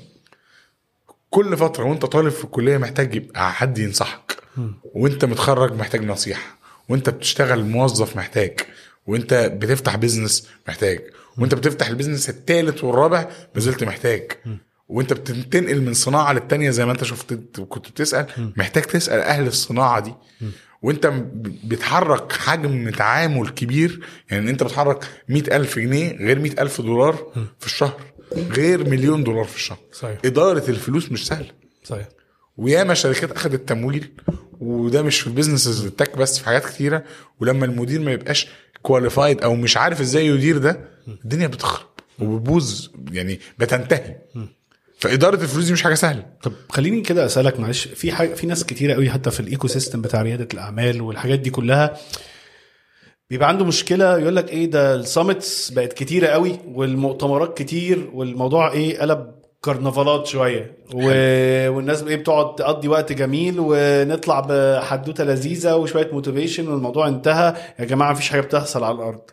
كل فتره وانت طالب في الكليه محتاج يبقى حد ينصحك وانت متخرج محتاج نصيحه وانت بتشتغل موظف محتاج وانت بتفتح بيزنس محتاج وانت بتفتح البيزنس الثالث والرابع ما زلت محتاج وانت بتنتقل من صناعه للتانيه زي ما انت شفت كنت بتسال محتاج تسال اهل الصناعه دي وانت م- بتحرك حجم تعامل كبير يعني انت بتحرك مئة ألف جنيه غير مئة ألف دولار في الشهر غير مليون دولار في الشهر صحيح. إدارة الفلوس مش سهلة صحيح وياما شركات اخذت تمويل وده مش في البيزنسز التك بس في حاجات كتيره ولما المدير ما يبقاش كواليفايد او مش عارف ازاي يدير ده الدنيا بتخرب وبتبوظ يعني بتنتهي فاداره الفلوس دي مش حاجه سهله طب خليني كده اسالك معلش في حاجه في ناس كتيره قوي حتى في الايكو سيستم بتاع رياده الاعمال والحاجات دي كلها بيبقى عنده مشكله يقول لك ايه ده السامتس بقت كتيره قوي والمؤتمرات كتير والموضوع ايه قلب كرنفالات شويه و... والناس ايه بتقعد تقضي وقت جميل ونطلع بحدوته لذيذه وشويه موتيفيشن والموضوع انتهى يا جماعه مفيش حاجه بتحصل على الارض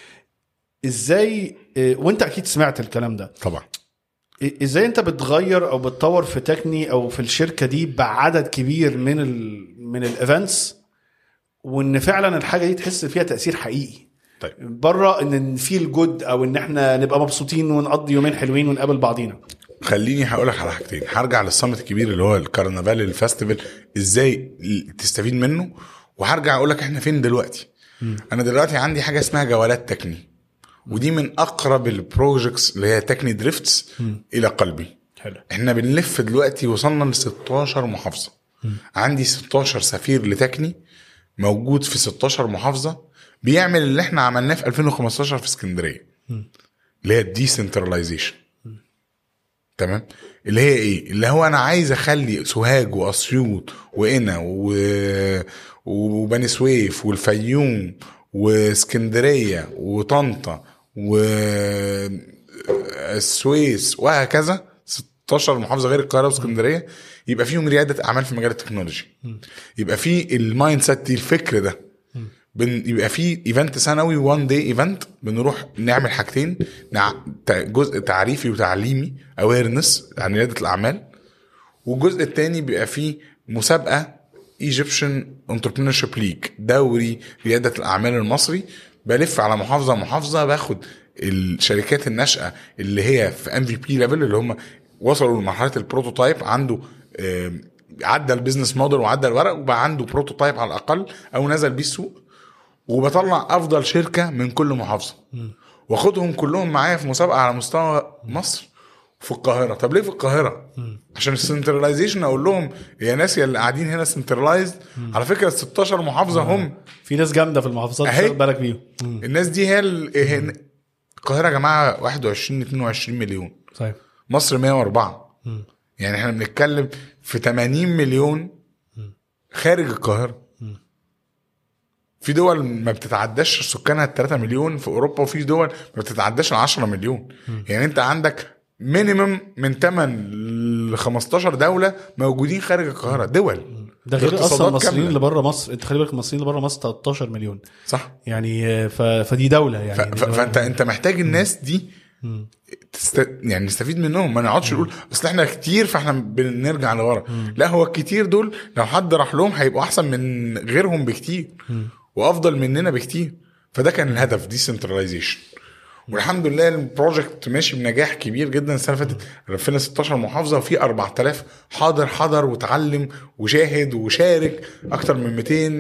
ازاي إيه، وانت اكيد سمعت الكلام ده طبعا ازاي انت بتغير او بتطور في تكني او في الشركه دي بعدد كبير من ال من الايفنتس وان فعلا الحاجه دي تحس فيها تاثير حقيقي طيب بره ان نفيل جود او ان احنا نبقى مبسوطين ونقضي يومين حلوين ونقابل بعضينا خليني هقول لك على حاجتين هرجع للصمت الكبير اللي هو الكرنفال الفestival ازاي تستفيد منه وهرجع اقول لك احنا فين دلوقتي انا دلوقتي عندي حاجه اسمها جولات تكني ودي من اقرب البروجكتس اللي هي تكني دريفتس الى قلبي حلو احنا بنلف دلوقتي وصلنا ل 16 محافظه عندي 16 سفير لتكني موجود في 16 محافظه بيعمل اللي احنا عملناه في 2015 في اسكندريه اللي هي الديسنتراليزيشن تمام اللي هي ايه اللي هو انا عايز اخلي سوهاج واسيوط وقنا و... وبني سويف والفيوم واسكندريه وطنطا السويس وهكذا 16 محافظه غير القاهره واسكندريه يبقى فيهم رياده اعمال في مجال التكنولوجي يبقى في المايند سيت دي الفكر ده بن يبقى في ايفنت سنوي وان داي ايفنت بنروح نعمل حاجتين نع... تع- جزء تعريفي وتعليمي اويرنس عن رياده الاعمال والجزء الثاني بيبقى فيه مسابقه ايجيبشن انتربرينورشيب ليج دوري رياده الاعمال المصري بلف على محافظه محافظه باخد الشركات الناشئه اللي هي في ام في بي ليفل اللي هم وصلوا لمرحله البروتوتايب عنده آم، عدى البيزنس موديل وعدى الورق وبقى عنده بروتوتايب على الاقل او نزل بيه السوق وبطلع افضل شركه من كل محافظه واخدهم كلهم معايا في مسابقه على مستوى مصر في القاهره طب ليه في القاهره عشان السنترلايزيشن اقول لهم يا ناس يا اللي قاعدين هنا سنترلايزد على فكره ال 16 محافظه هم في ناس جامده في المحافظات أهي. خد بالك بيهم مم. الناس دي هي ال- هي- القاهره يا جماعه 21 22 مليون صحيح مصر 104 يعني احنا بنتكلم في 80 مليون خارج القاهره في دول ما بتتعداش سكانها ال 3 مليون في اوروبا وفي دول ما بتتعداش ال 10 مليون يعني انت عندك مينيمم من 8 ل 15 دوله موجودين خارج القاهره دول ده غير باقتصادات اصلا المصريين كاملة. اللي بره مصر انت خلي بالك المصريين اللي بره مصر 13 مليون صح يعني آه، ف... فدي دوله ف... يعني ف... فانت انت محتاج الناس دي تست... يعني نستفيد منهم ما نقعدش نقول اصل احنا كتير فاحنا بنرجع لورا لا هو الكتير دول لو حد راح لهم هيبقوا احسن من غيرهم بكتير وافضل مننا بكتير فده كان الهدف ديسنتراليزيشن والحمد لله البروجكت ماشي بنجاح كبير جدا السنه اللي فاتت لفينا 16 محافظه وفي 4000 حاضر حضر وتعلم وشاهد وشارك اكتر من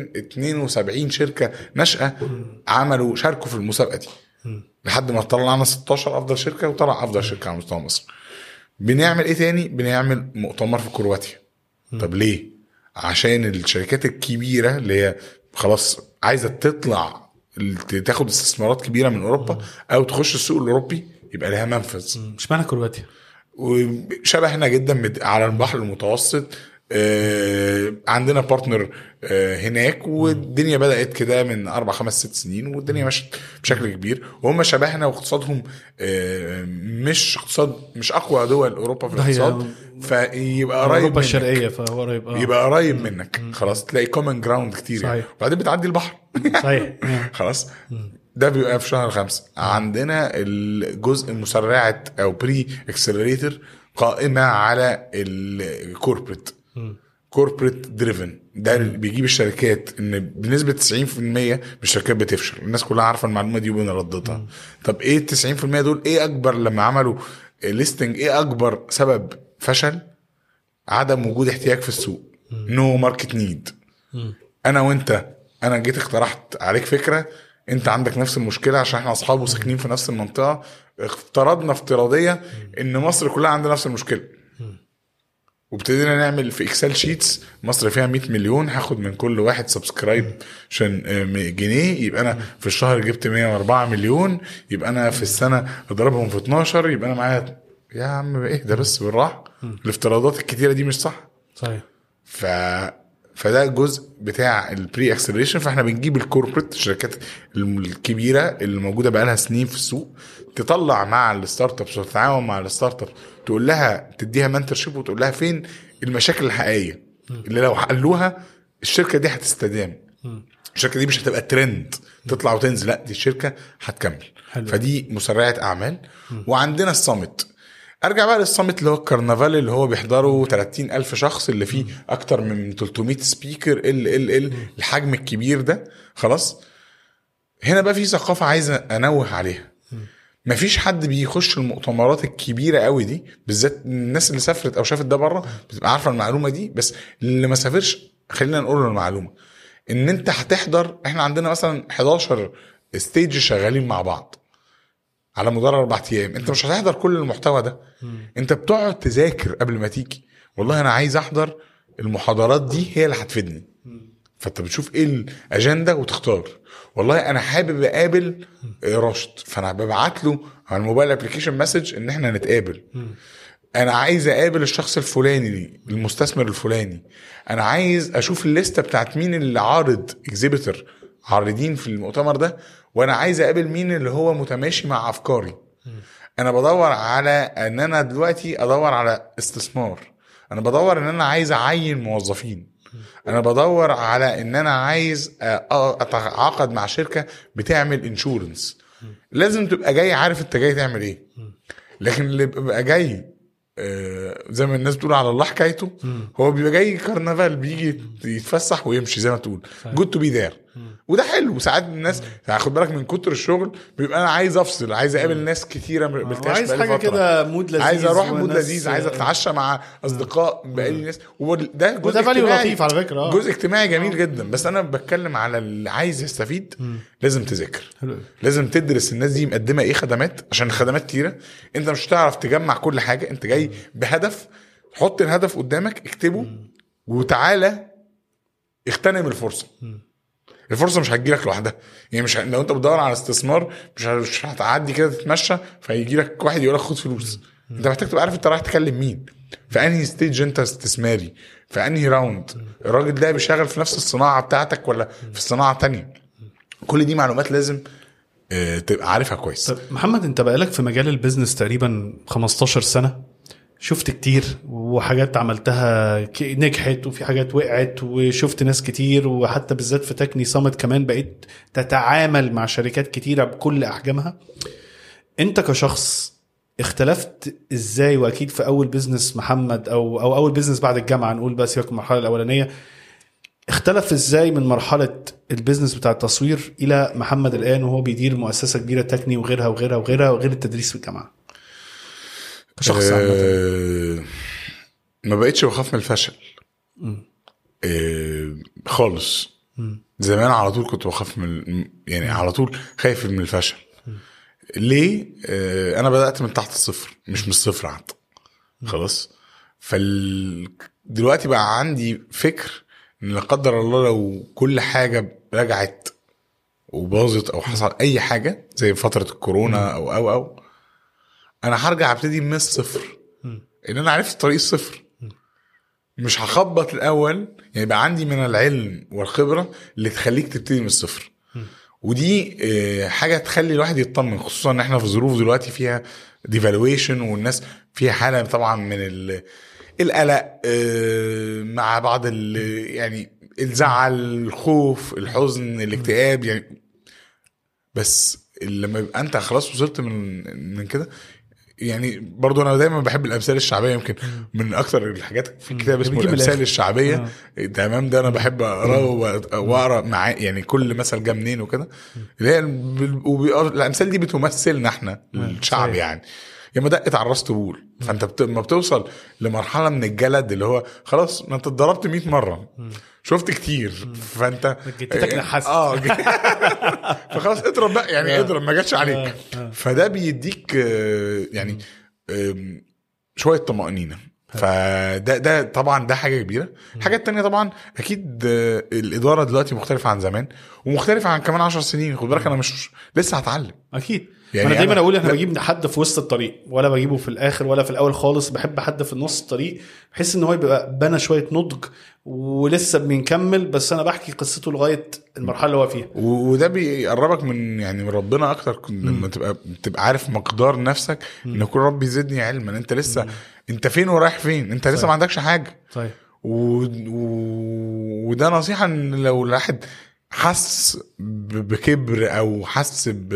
272 شركه ناشئه عملوا شاركوا في المسابقه دي لحد ما طلعنا 16 افضل شركه وطلع افضل شركه على مستوى مصر بنعمل ايه تاني بنعمل مؤتمر في كرواتيا طب ليه عشان الشركات الكبيره اللي هي خلاص عايزه تطلع ال- تاخد استثمارات كبيره من اوروبا او تخش السوق الاوروبي يبقى لها منفذ مش معنى كرواتيا وشبهنا جدا مد- على البحر المتوسط آه، عندنا بارتنر آه، هناك والدنيا بدات كده من اربع خمس ست سنين والدنيا مشت بشكل كبير وهم شبهنا واقتصادهم آه، مش اقتصاد مش اقوى دول اوروبا في ده هي الاقتصاد فيبقى قريب اوروبا منك. الشرقيه فهو قريب اه يبقى قريب منك خلاص تلاقي كومن جراوند كتير يعني. صحيح. وبعدين بتعدي البحر صحيح خلاص ده بيبقى في شهر خمسة عندنا الجزء مسرعة او بري اكسلريتر قائمة على الكوربريت كوربريت دريفن ده اللي بيجيب الشركات ان بنسبه 90% من الشركات بتفشل الناس كلها عارفه المعلومه دي وبنرددها طب ايه ال 90% دول ايه اكبر لما عملوا ليستنج ايه اكبر سبب فشل عدم وجود احتياج في السوق نو ماركت نيد انا وانت انا جيت اقترحت عليك فكره انت عندك نفس المشكله عشان احنا اصحاب وساكنين في نفس المنطقه افترضنا افتراضيه ان مصر كلها عندها نفس المشكله وابتدينا نعمل في اكسل شيتس مصر فيها 100 مليون هاخد من كل واحد سبسكرايب عشان آه، جنيه يبقى انا في الشهر جبت 104 مليون يبقى انا في السنه اضربهم في 12 يبقى انا معايا يا عم اهدى بس بالراحه الافتراضات الكتيره دي مش صح صحيح ف فده الجزء بتاع البري اكسلريشن فاحنا بنجيب الكوربريت الشركات الكبيره اللي موجوده بقى لها سنين في السوق تطلع مع الستارت ابس وتتعاون مع الستارت اب تقول لها تديها منتورشيب وتقول لها فين المشاكل الحقيقيه اللي لو حلوها الشركه دي هتستدام الشركه دي مش هتبقى ترند تطلع وتنزل لا دي الشركه هتكمل حلو. فدي مسرعه اعمال وعندنا الصامت ارجع بقى للصامت اللي هو الكرنفال اللي هو بيحضروا 30 الف شخص اللي فيه اكتر من 300 سبيكر ال ال ال الحجم الكبير ده خلاص هنا بقى في ثقافه عايزه انوه عليها مفيش حد بيخش المؤتمرات الكبيره قوي دي بالذات الناس اللي سافرت او شافت ده بره بتبقى عارفه المعلومه دي بس اللي ما سافرش خلينا نقول له المعلومه ان انت هتحضر احنا عندنا مثلا 11 ستيج شغالين مع بعض على مدار اربع ايام انت مش هتحضر كل المحتوى ده انت بتقعد تذاكر قبل ما تيجي والله انا عايز احضر المحاضرات دي هي اللي هتفيدني فانت بتشوف ايه الاجنده وتختار والله انا حابب اقابل آه، راشد فانا ببعت له على الموبايل ابلكيشن مسج ان احنا نتقابل انا عايز اقابل الشخص الفلاني المستثمر الفلاني انا عايز اشوف الليسته بتاعت مين اللي عارض اكزيبيتور عارضين في المؤتمر ده وانا عايز اقابل مين اللي هو متماشي مع افكاري انا بدور على ان انا دلوقتي ادور على استثمار انا بدور ان انا عايز اعين موظفين انا بدور على ان انا عايز آه، اتعاقد مع شركه بتعمل انشورنس لازم تبقى جاي عارف انت جاي تعمل ايه لكن اللي بيبقى جاي آه، زي ما الناس بتقول على الله حكايته هو بيبقى جاي كرنفال بيجي يتفسح ويمشي زي ما تقول جود تو بي ذير وده حلو وساعات الناس يعني خد بالك من كتر الشغل بيبقى انا عايز افصل عايز اقابل ناس كتيره ما قابلتهاش عايز بقالي حاجه فترة. كده مود لذيذ عايز اروح مود وناس- لذيذ عايز اتعشى مع اصدقاء بقالي ناس وده جزء وده value اجتماعي لطيف على فكرة، آه. جزء اجتماعي جميل جدا بس انا بتكلم على اللي عايز يستفيد لازم تذاكر حلو. لازم تدرس الناس دي مقدمه ايه خدمات عشان الخدمات كتيره انت مش هتعرف تجمع كل حاجه انت جاي بهدف حط الهدف قدامك اكتبه وتعالى اغتنم الفرصه الفرصه مش هتجيلك لوحدها يعني مش ه... لو انت بتدور على استثمار مش, ه... مش هتعدي كده تتمشى فيجي لك واحد يقول لك خد فلوس انت محتاج تبقى عارف انت رايح تكلم مين في انهي ستيج انت استثماري في انهي راوند الراجل ده بيشتغل في نفس الصناعه بتاعتك ولا في صناعه تانية كل دي معلومات لازم آه، تبقى عارفها كويس طب محمد انت بقالك في مجال البيزنس تقريبا 15 سنه شفت كتير وحاجات عملتها ك- نجحت وفي حاجات وقعت وشفت ناس كتير وحتى بالذات في تكني صامت كمان بقيت تتعامل مع شركات كتيره بكل احجامها انت كشخص اختلفت ازاي واكيد في اول بيزنس محمد او او اول بيزنس بعد الجامعه نقول بس سيبك من المرحله الاولانيه اختلف ازاي من مرحله البيزنس بتاع التصوير الى محمد الان وهو بيدير مؤسسه كبيره تكني وغيرها وغيرها وغيرها وغير التدريس في الجامعه كشخص عامه آه، ما بقتش بخاف من الفشل آه، خالص زمان على طول كنت بخاف من يعني على طول خايف من الفشل ليه آه، انا بدات من تحت الصفر مش من الصفر حتى خلاص فال دلوقتي بقى عندي فكر ان لا قدر الله لو كل حاجه رجعت وباظت او حصل اي حاجه زي فتره الكورونا او او او انا هرجع ابتدي من الصفر ان انا عرفت طريق الصفر مش هخبط الاول يعني يبقى عندي من العلم والخبره اللي تخليك تبتدي من الصفر ودي آه، حاجه تخلي الواحد يطمن خصوصا ان احنا في ظروف دلوقتي فيها ديفالويشن والناس فيها حاله طبعا من ال- القلق آه، مع بعض ال يعني الزعل الخوف الحزن الاكتئاب يعني بس لما يبقى انت خلاص وصلت من من كده يعني برضو انا دايما بحب الامثال الشعبيه يمكن من اكتر الحاجات في كتاب اسمه بتجيب من الامثال الآخر. الشعبيه تمام ده انا بحب اقراه وأ- واقرا معاه يعني كل مثل جه منين وكده اللي هي ال- وبي- الامثال دي بتمثلنا احنا الشعب صحيح. يعني يا ما دقت على الراس طبول فانت بت... لما بتوصل لمرحله من الجلد اللي هو خلاص ما انت اتضربت 100 مره شفت كتير فانت جدتك نحست. اه ج- فخلاص اضرب بقى يعني اضرب ما جاتش عليك فده بيديك آه، يعني آم، شويه طمانينه فده ده طبعا ده حاجه كبيره الحاجه التانية طبعا اكيد آه، الاداره دلوقتي مختلفه عن زمان ومختلفه عن كمان 10 سنين خد بالك انا مش لسه هتعلم اكيد يعني يعني انا دايما أنا- اقول احنا لا. بجيب حد في وسط الطريق ولا بجيبه في الاخر ولا في الاول خالص بحب حد في نص الطريق بحس ان هو يبقى بنى شويه نضج ولسه بنكمل بس انا بحكي قصته لغايه المرحله اللي هو فيها و- وده بيقربك من يعني من ربنا اكتر كن- لما تبقى تبقى عارف مقدار نفسك ان يكون ربي يزيدني علما انت لسه انت فين ورايح فين انت لسه ما عندكش حاجه طيب و... و... وده نصيحة ان لو الواحد حس ب... بكبر او حس ب...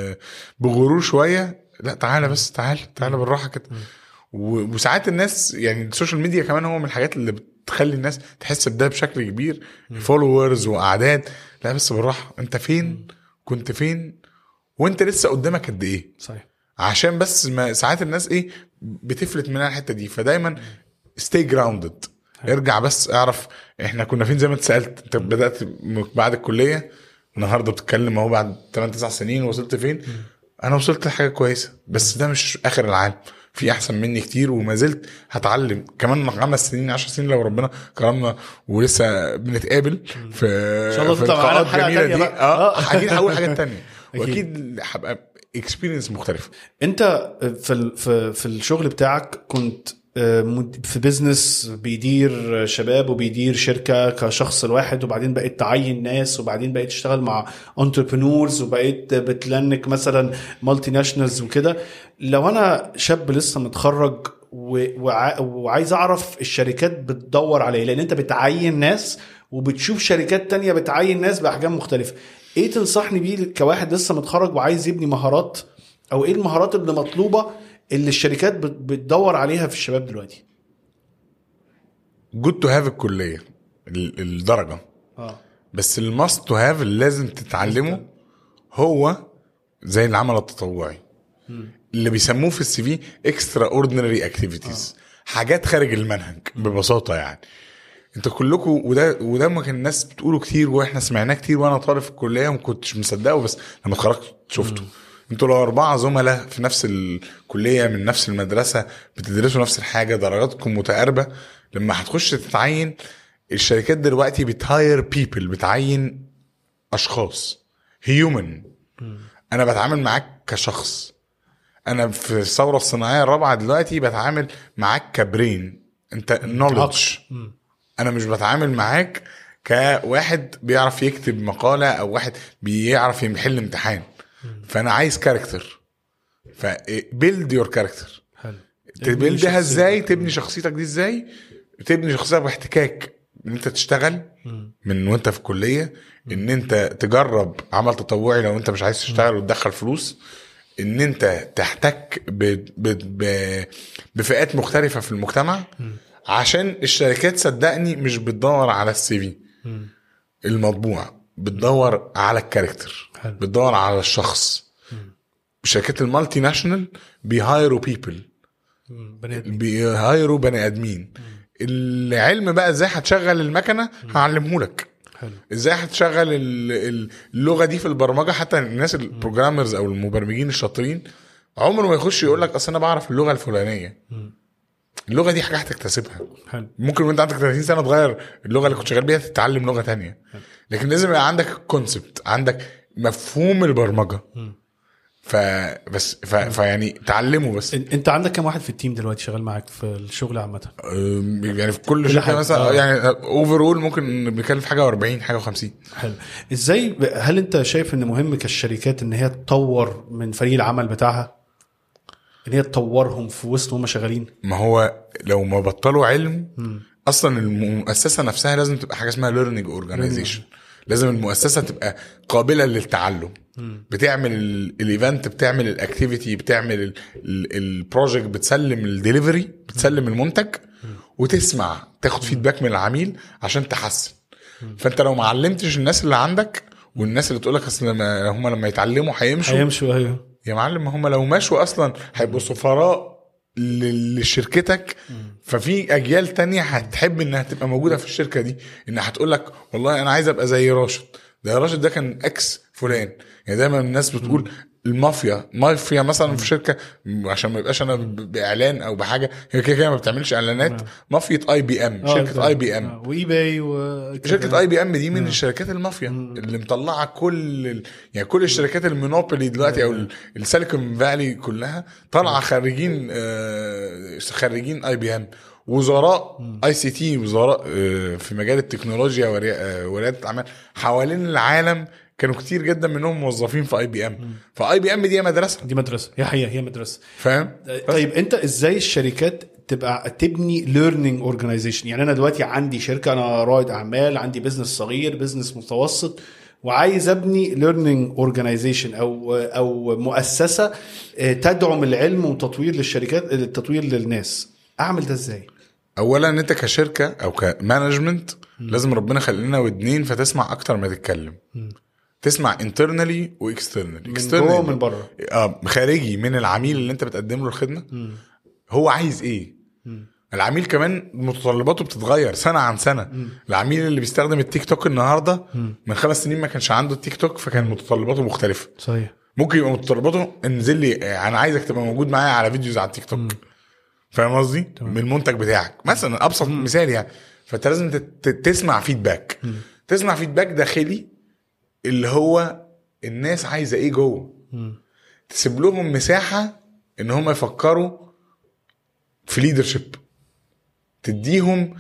بغرور شوية لا تعالى بس تعالى تعالى بالراحة كده و... وساعات الناس يعني السوشيال ميديا كمان هو من الحاجات اللي بتخلي الناس تحس بده بشكل كبير فولورز واعداد لا بس بالراحة انت فين كنت فين وانت لسه قدامك قد ايه صحيح عشان بس ما ساعات الناس ايه بتفلت منها الحته دي فدايما ستي جراوندد ارجع بس اعرف احنا كنا فين زي ما انت سالت انت بدات م- بعد الكليه النهارده بتتكلم اهو بعد 8 9 سنين وصلت فين انا وصلت لحاجه كويسه بس ده مش اخر العالم في احسن مني كتير وما زلت هتعلم كمان خمس سنين 10 سنين لو ربنا كرمنا ولسه بنتقابل في ان شاء الله تطلع معانا بحلقة الجميله تانية دي بقى. اه آه. اكيد هقول حاجات تانية أكيد. واكيد هبقى اكسبيرينس مختلفه انت في ال- في في الشغل بتاعك كنت آه، مد- في بيزنس بيدير شباب وبيدير شركه كشخص الواحد وبعدين بقيت تعين ناس وبعدين بقيت تشتغل مع انتربرنورز وبقيت بتلنك مثلا مالتي ناشونالز وكده لو انا شاب لسه متخرج و- وع- وعايز اعرف الشركات بتدور على ايه لان انت بتعين ناس وبتشوف شركات تانية بتعين ناس باحجام مختلفه ايه تنصحني بيه كواحد لسه متخرج وعايز يبني مهارات او ايه المهارات اللي مطلوبه اللي الشركات بت- بتدور عليها في الشباب دلوقتي جود تو هاف الكليه ال- الدرجه اه بس الماست تو هاف اللي لازم تتعلمه هو زي العمل التطوعي اللي بيسموه في السي في اكسترا اوردينري اكتيفيتيز حاجات خارج المنهج ببساطه يعني انت كلكم وده وده ما كان الناس بتقوله كتير واحنا سمعناه كتير وانا طالب في الكليه وما كنتش مصدقه بس لما اتخرجت شفته انتوا لو اربعه زملاء في نفس الكليه من نفس المدرسه بتدرسوا نفس الحاجه درجاتكم متقاربه لما هتخش تتعين الشركات دلوقتي بتهاير بيبل بتعين اشخاص هيومن انا بتعامل معاك كشخص انا في الثوره الصناعيه الرابعه دلوقتي بتعامل معاك كبرين انت نولج انا مش بتعامل معاك كواحد بيعرف يكتب مقاله او واحد بيعرف يحل امتحان فانا عايز كاركتر فبيلد يور كاركتر حلو تبيلدها ازاي تبني شخصيتك دي ازاي تبني شخصيتك باحتكاك ان انت تشتغل من وانت في الكليه ان انت تجرب عمل تطوعي لو انت مش عايز تشتغل وتدخل فلوس ان انت تحتك ب... ب... ب... بفئات مختلفه في المجتمع عشان الشركات صدقني مش بتدور على السي في المطبوع بتدور على الكاركتر حلو. بتدور على الشخص شركات المالتي ناشونال بيهايروا بيبل بني آدم. بيهايروا بني ادمين العلم بقى ازاي هتشغل المكنه هعلمه لك حلو ازاي هتشغل ال- ال- اللغه دي في البرمجه حتى الناس البروجرامرز او المبرمجين الشاطرين عمره ما يخش يقول لك اصل انا بعرف اللغه الفلانيه اللغه دي حاجه هتكتسبها حلو ممكن وانت عندك 30 سنه تغير اللغه اللي كنت شغال بيها تتعلم لغه تانية لكن لازم يبقى عندك كونسبت عندك مفهوم البرمجه ف بس ف... فيعني تعلمه بس إن- انت عندك كام واحد في التيم دلوقتي شغال معاك في الشغل عامه أم، يعني في كل كل شركه حاجة. مثلا آه. يعني اوفر ممكن بنتكلم في حاجه و40 حاجه و50 حلو ازاي ب- هل انت شايف ان مهم كالشركات ان هي تطور من فريق العمل بتاعها ان هي تطورهم في وسط وهم شغالين ما هو لو ما بطلوا علم اصلا المؤسسه نفسها لازم تبقى حاجه اسمها ليرنينج اورجانيزيشن لازم المؤسسه تبقى قابله للتعلم بتعمل ال- الايفنت بتعمل الاكتيفيتي بتعمل البروجكت بتسلم الدليفري بتسلم المنتج وتسمع تاخد فيدباك من العميل عشان تحسن فانت لو ما علمتش الناس اللي عندك والناس اللي تقول لك اصل لما هم لما يتعلموا هيمشوا هيمشوا ايوه يا معلم ما هم لو مشوا اصلا هيبقوا سفراء ل- لشركتك ففي اجيال تانية هتحب انها تبقى موجوده في الشركه دي انها هتقول لك والله انا عايز ابقى زي راشد ده راشد ده كان اكس فلان يعني دايما الناس بتقول المافيا مافيا مثلا في شركه عشان ما يبقاش انا ب- باعلان او بحاجه هي كده كده ما بتعملش اعلانات مافيا اي بي ام شركه اي بي ام واي باي و شركه اي بي ام دي من الشركات المافيا اللي مطلعه كل ال... يعني كل الشركات المونوبولي دلوقتي او ال- السيليكون فالي كلها طالعه خريجين آه، خريجين اي بي ام وزراء اي سي تي وزراء آه، في مجال التكنولوجيا وري- آه، ورياده الاعمال حوالين العالم كانوا كتير جدا منهم موظفين في اي بي ام فاي بي ام دي مدرسه دي مدرسه هي حقيقه هي مدرسه فاهم طيب انت ازاي الشركات تبقى تبني ليرنينج اورجانيزيشن يعني انا دلوقتي عندي شركه انا رائد اعمال عندي بزنس صغير بزنس متوسط وعايز ابني ليرنينج اورجانيزيشن او او مؤسسه آه، تدعم العلم وتطوير للشركات التطوير للناس اعمل ده ازاي اولا انت كشركه او كمانجمنت لازم ربنا خلق لنا ودنين فتسمع اكتر ما تتكلم تسمع انترنالي واكسترنالي من جوه ومن بره اه خارجي من العميل اللي انت بتقدم له الخدمه هو عايز ايه العميل كمان متطلباته بتتغير سنه عن سنه العميل اللي بيستخدم التيك توك النهارده من خمس سنين ما كانش عنده التيك توك فكان متطلباته مختلفه صحيح ممكن يبقى متطلباته انزل لي آه، انا عايزك تبقى موجود معايا على فيديوز على التيك توك فاهم قصدي من المنتج بتاعك مثلا ابسط مثال يعني فانت لازم تت- تت- تسمع فيدباك تسمع فيدباك داخلي اللي هو الناس عايزه ايه جوه تسيب لهم مساحه ان هم يفكروا في ليدرشيب تديهم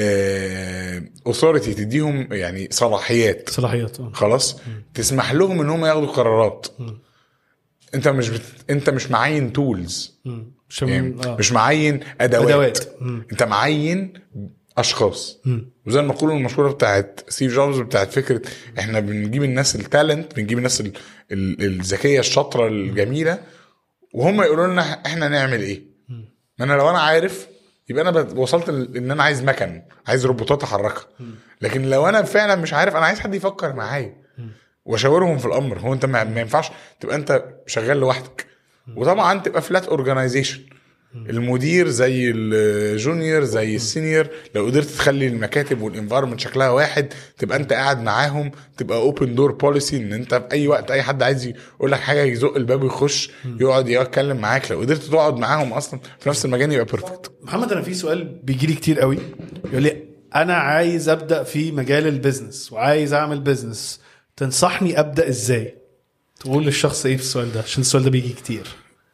اوثوريتي تديهم يعني صلاحيات صلاحيات اه خلاص تسمح لهم ان هم ياخدوا قرارات انت مش بت... انت مش معين تولز مم. مش يعني آه. مش معين ادوات, أدوات. مم. انت معين اشخاص مم. وزي المقوله المشهوره بتاعت ستيف جوبز بتاعت فكره احنا بنجيب الناس التالنت بنجيب الناس ال- ال- الذكيه الشاطره الجميله وهم يقولوا لنا احنا نعمل ايه ما انا لو انا عارف يبقى انا بت- وصلت ل- ان انا عايز مكن عايز روبوتات احركها لكن لو انا فعلا مش عارف انا عايز حد يفكر معايا واشاورهم في الامر هو انت ما ما ينفعش تبقى انت شغال لوحدك وطبعا تبقى فلات اورجانيزيشن المدير زي الجونيور زي السينيور لو قدرت تخلي المكاتب والانفايرمنت شكلها واحد تبقى انت قاعد معاهم تبقى اوبن دور بوليسي ان انت في اي وقت اي حد عايز يقول لك حاجه يزق الباب ويخش يقعد يتكلم معاك لو قدرت تقعد معاهم اصلا في نفس المكان يبقى بيرفكت محمد انا في سؤال بيجي لي كتير قوي يقول لي انا عايز ابدا في مجال البيزنس وعايز اعمل بيزنس تنصحني ابدا ازاي تقول للشخص ايه في السؤال ده عشان السؤال ده بيجي كتير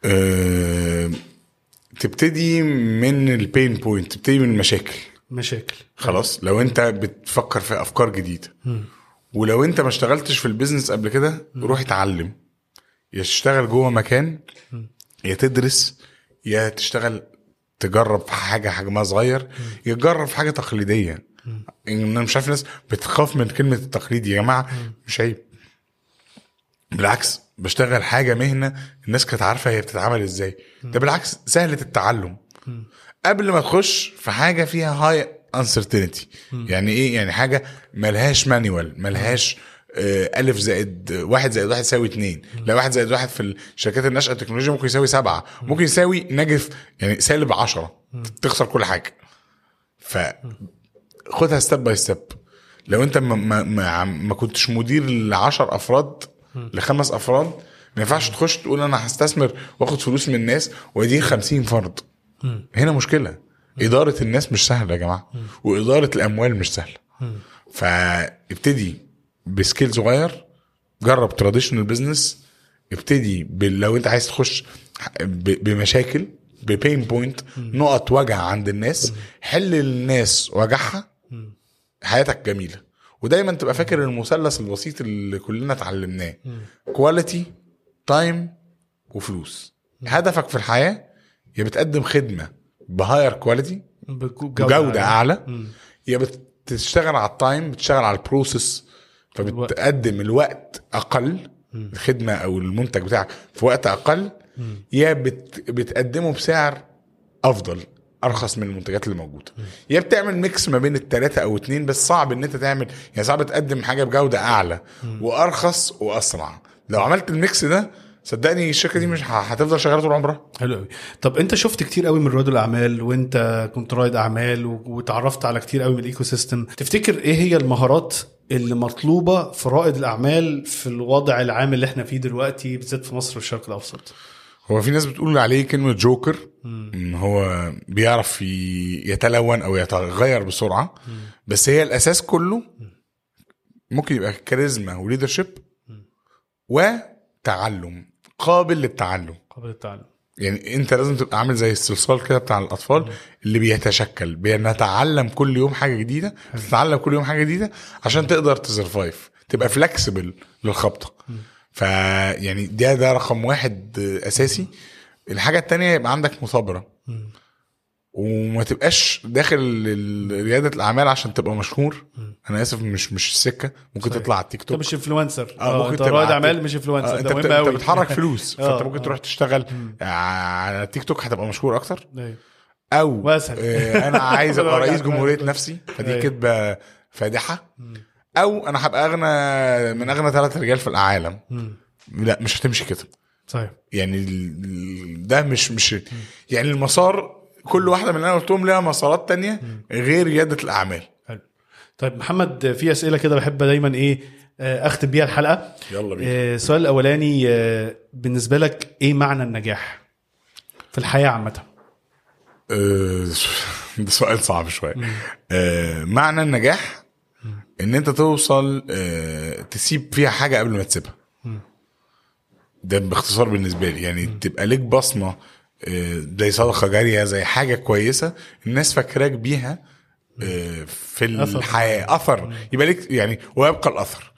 أه تبتدي من البين بوينت تبتدي من المشاكل مشاكل خلاص لو انت بتفكر في افكار جديده ولو انت ما اشتغلتش في البيزنس قبل كده روح اتعلم يا تشتغل جوه مكان يا تدرس يا تشتغل تجرب في حاجه حجمها صغير يا تجرب في حاجه تقليديه ان انا مش عارف ناس بتخاف من كلمه التقليدي يا جماعه مش عيب بالعكس بشتغل حاجه مهنه الناس كانت عارفه هي بتتعمل ازاي ده بالعكس سهله التعلم قبل ما تخش في حاجه فيها هاي انسرتينتي يعني ايه يعني حاجه ملهاش مانيوال ملهاش آه، الف زائد واحد زائد واحد يساوي اتنين لا واحد زائد واحد في الشركات الناشئه التكنولوجيا ممكن يساوي سبعه ممكن يساوي نجف يعني سالب عشرة تخسر كل حاجه ف خدها ستيب باي ستيب لو انت ما, ما, ما, ما كنتش مدير ل 10 افراد لخمس افراد ما ينفعش تخش تقول انا هستثمر واخد فلوس من الناس وادير 50 فرد هنا مشكله اداره الناس مش سهله يا جماعه واداره الاموال مش سهله فابتدي بسكيل صغير جرب تراديشنال بزنس ابتدي بال- لو انت عايز تخش ب- بمشاكل ببين بوينت نقط وجع عند الناس حل الناس وجعها حياتك جميله ودايما تبقى فاكر المثلث البسيط اللي كلنا اتعلمناه كواليتي تايم وفلوس هدفك في الحياه يا بتقدم خدمه بهاير كواليتي بجودة, جودة اعلى يا بتشتغل على التايم بتشتغل على البروسيس فبتقدم الوقت اقل الخدمه او المنتج بتاعك في وقت اقل يا بت بتقدمه بسعر افضل ارخص من المنتجات اللي موجوده يا بتعمل ميكس ما بين الثلاثه او اتنين بس صعب ان انت تعمل يعني صعب تقدم حاجه بجوده اعلى وارخص واسرع لو عملت الميكس ده صدقني الشركه دي مش ه- هتفضل شغاله طول عمرها حلو قوي طب انت شفت كتير قوي من رواد الاعمال وانت كنت رائد اعمال و- وتعرفت على كتير قوي من الايكو سيستم تفتكر ايه هي المهارات اللي مطلوبه في رائد الاعمال في الوضع العام اللي احنا فيه دلوقتي بالذات في مصر والشرق الاوسط هو في ناس بتقول عليه كلمة جوكر ان هو بيعرف ي- يتلون او يتغير بسرعة بس هي الاساس كله ممكن يبقى كاريزما وليدرشيب وتعلم قابل للتعلم قبل التعلم يعني انت لازم تبقى عامل زي الصلصال كده بتاع الاطفال اللي بيتشكل بنتعلم كل يوم حاجه جديده بتتعلم كل يوم حاجه جديده عشان تقدر تسرفايف تبقى فلكسبل للخبطه فيعني ده ده رقم واحد اساسي الحاجه التانية يبقى عندك مثابره وما تبقاش داخل ال- رياده الاعمال عشان تبقى مشهور انا اسف مش مش السكه ممكن تطلع على التيك انت توك مش انفلونسر اه ممكن انت تبقى رائد على اعمال التيك- مش آه انفلونسر انت ده بت- مهم انت قوي بتحرك فلوس آه، فانت ممكن آه. تروح تشتغل على تيك توك هتبقى مشهور اكتر أيوة. او واسهل. آه، انا عايز ابقى بدور رئيس على جمهوريه الفلوس. نفسي فدي أيوة. كدبه فادحه او انا هبقى اغنى من اغنى ثلاث رجال في العالم لا مش هتمشي كده صحيح يعني ال- ال- ده مش مش يعني المسار كل واحده من اللي انا قلتهم لها مسارات تانية غير رياده الاعمال حلو طيب محمد في اسئله كده بحب دايما ايه آه، اختم بيها الحلقه يلا بينا آه، السؤال الاولاني آه، بالنسبه لك ايه معنى النجاح في الحياه عامه آه، ده سؤال صعب شويه آه، معنى النجاح ان انت توصل آه، تسيب فيها حاجه قبل ما تسيبها ده باختصار بالنسبه لي يعني تبقى ليك بصمه آه، زي صدقه جاريه زي حاجه كويسه الناس فاكراك بيها آه، في أثر. الحياه اثر يبقى ليك يعني ويبقى الاثر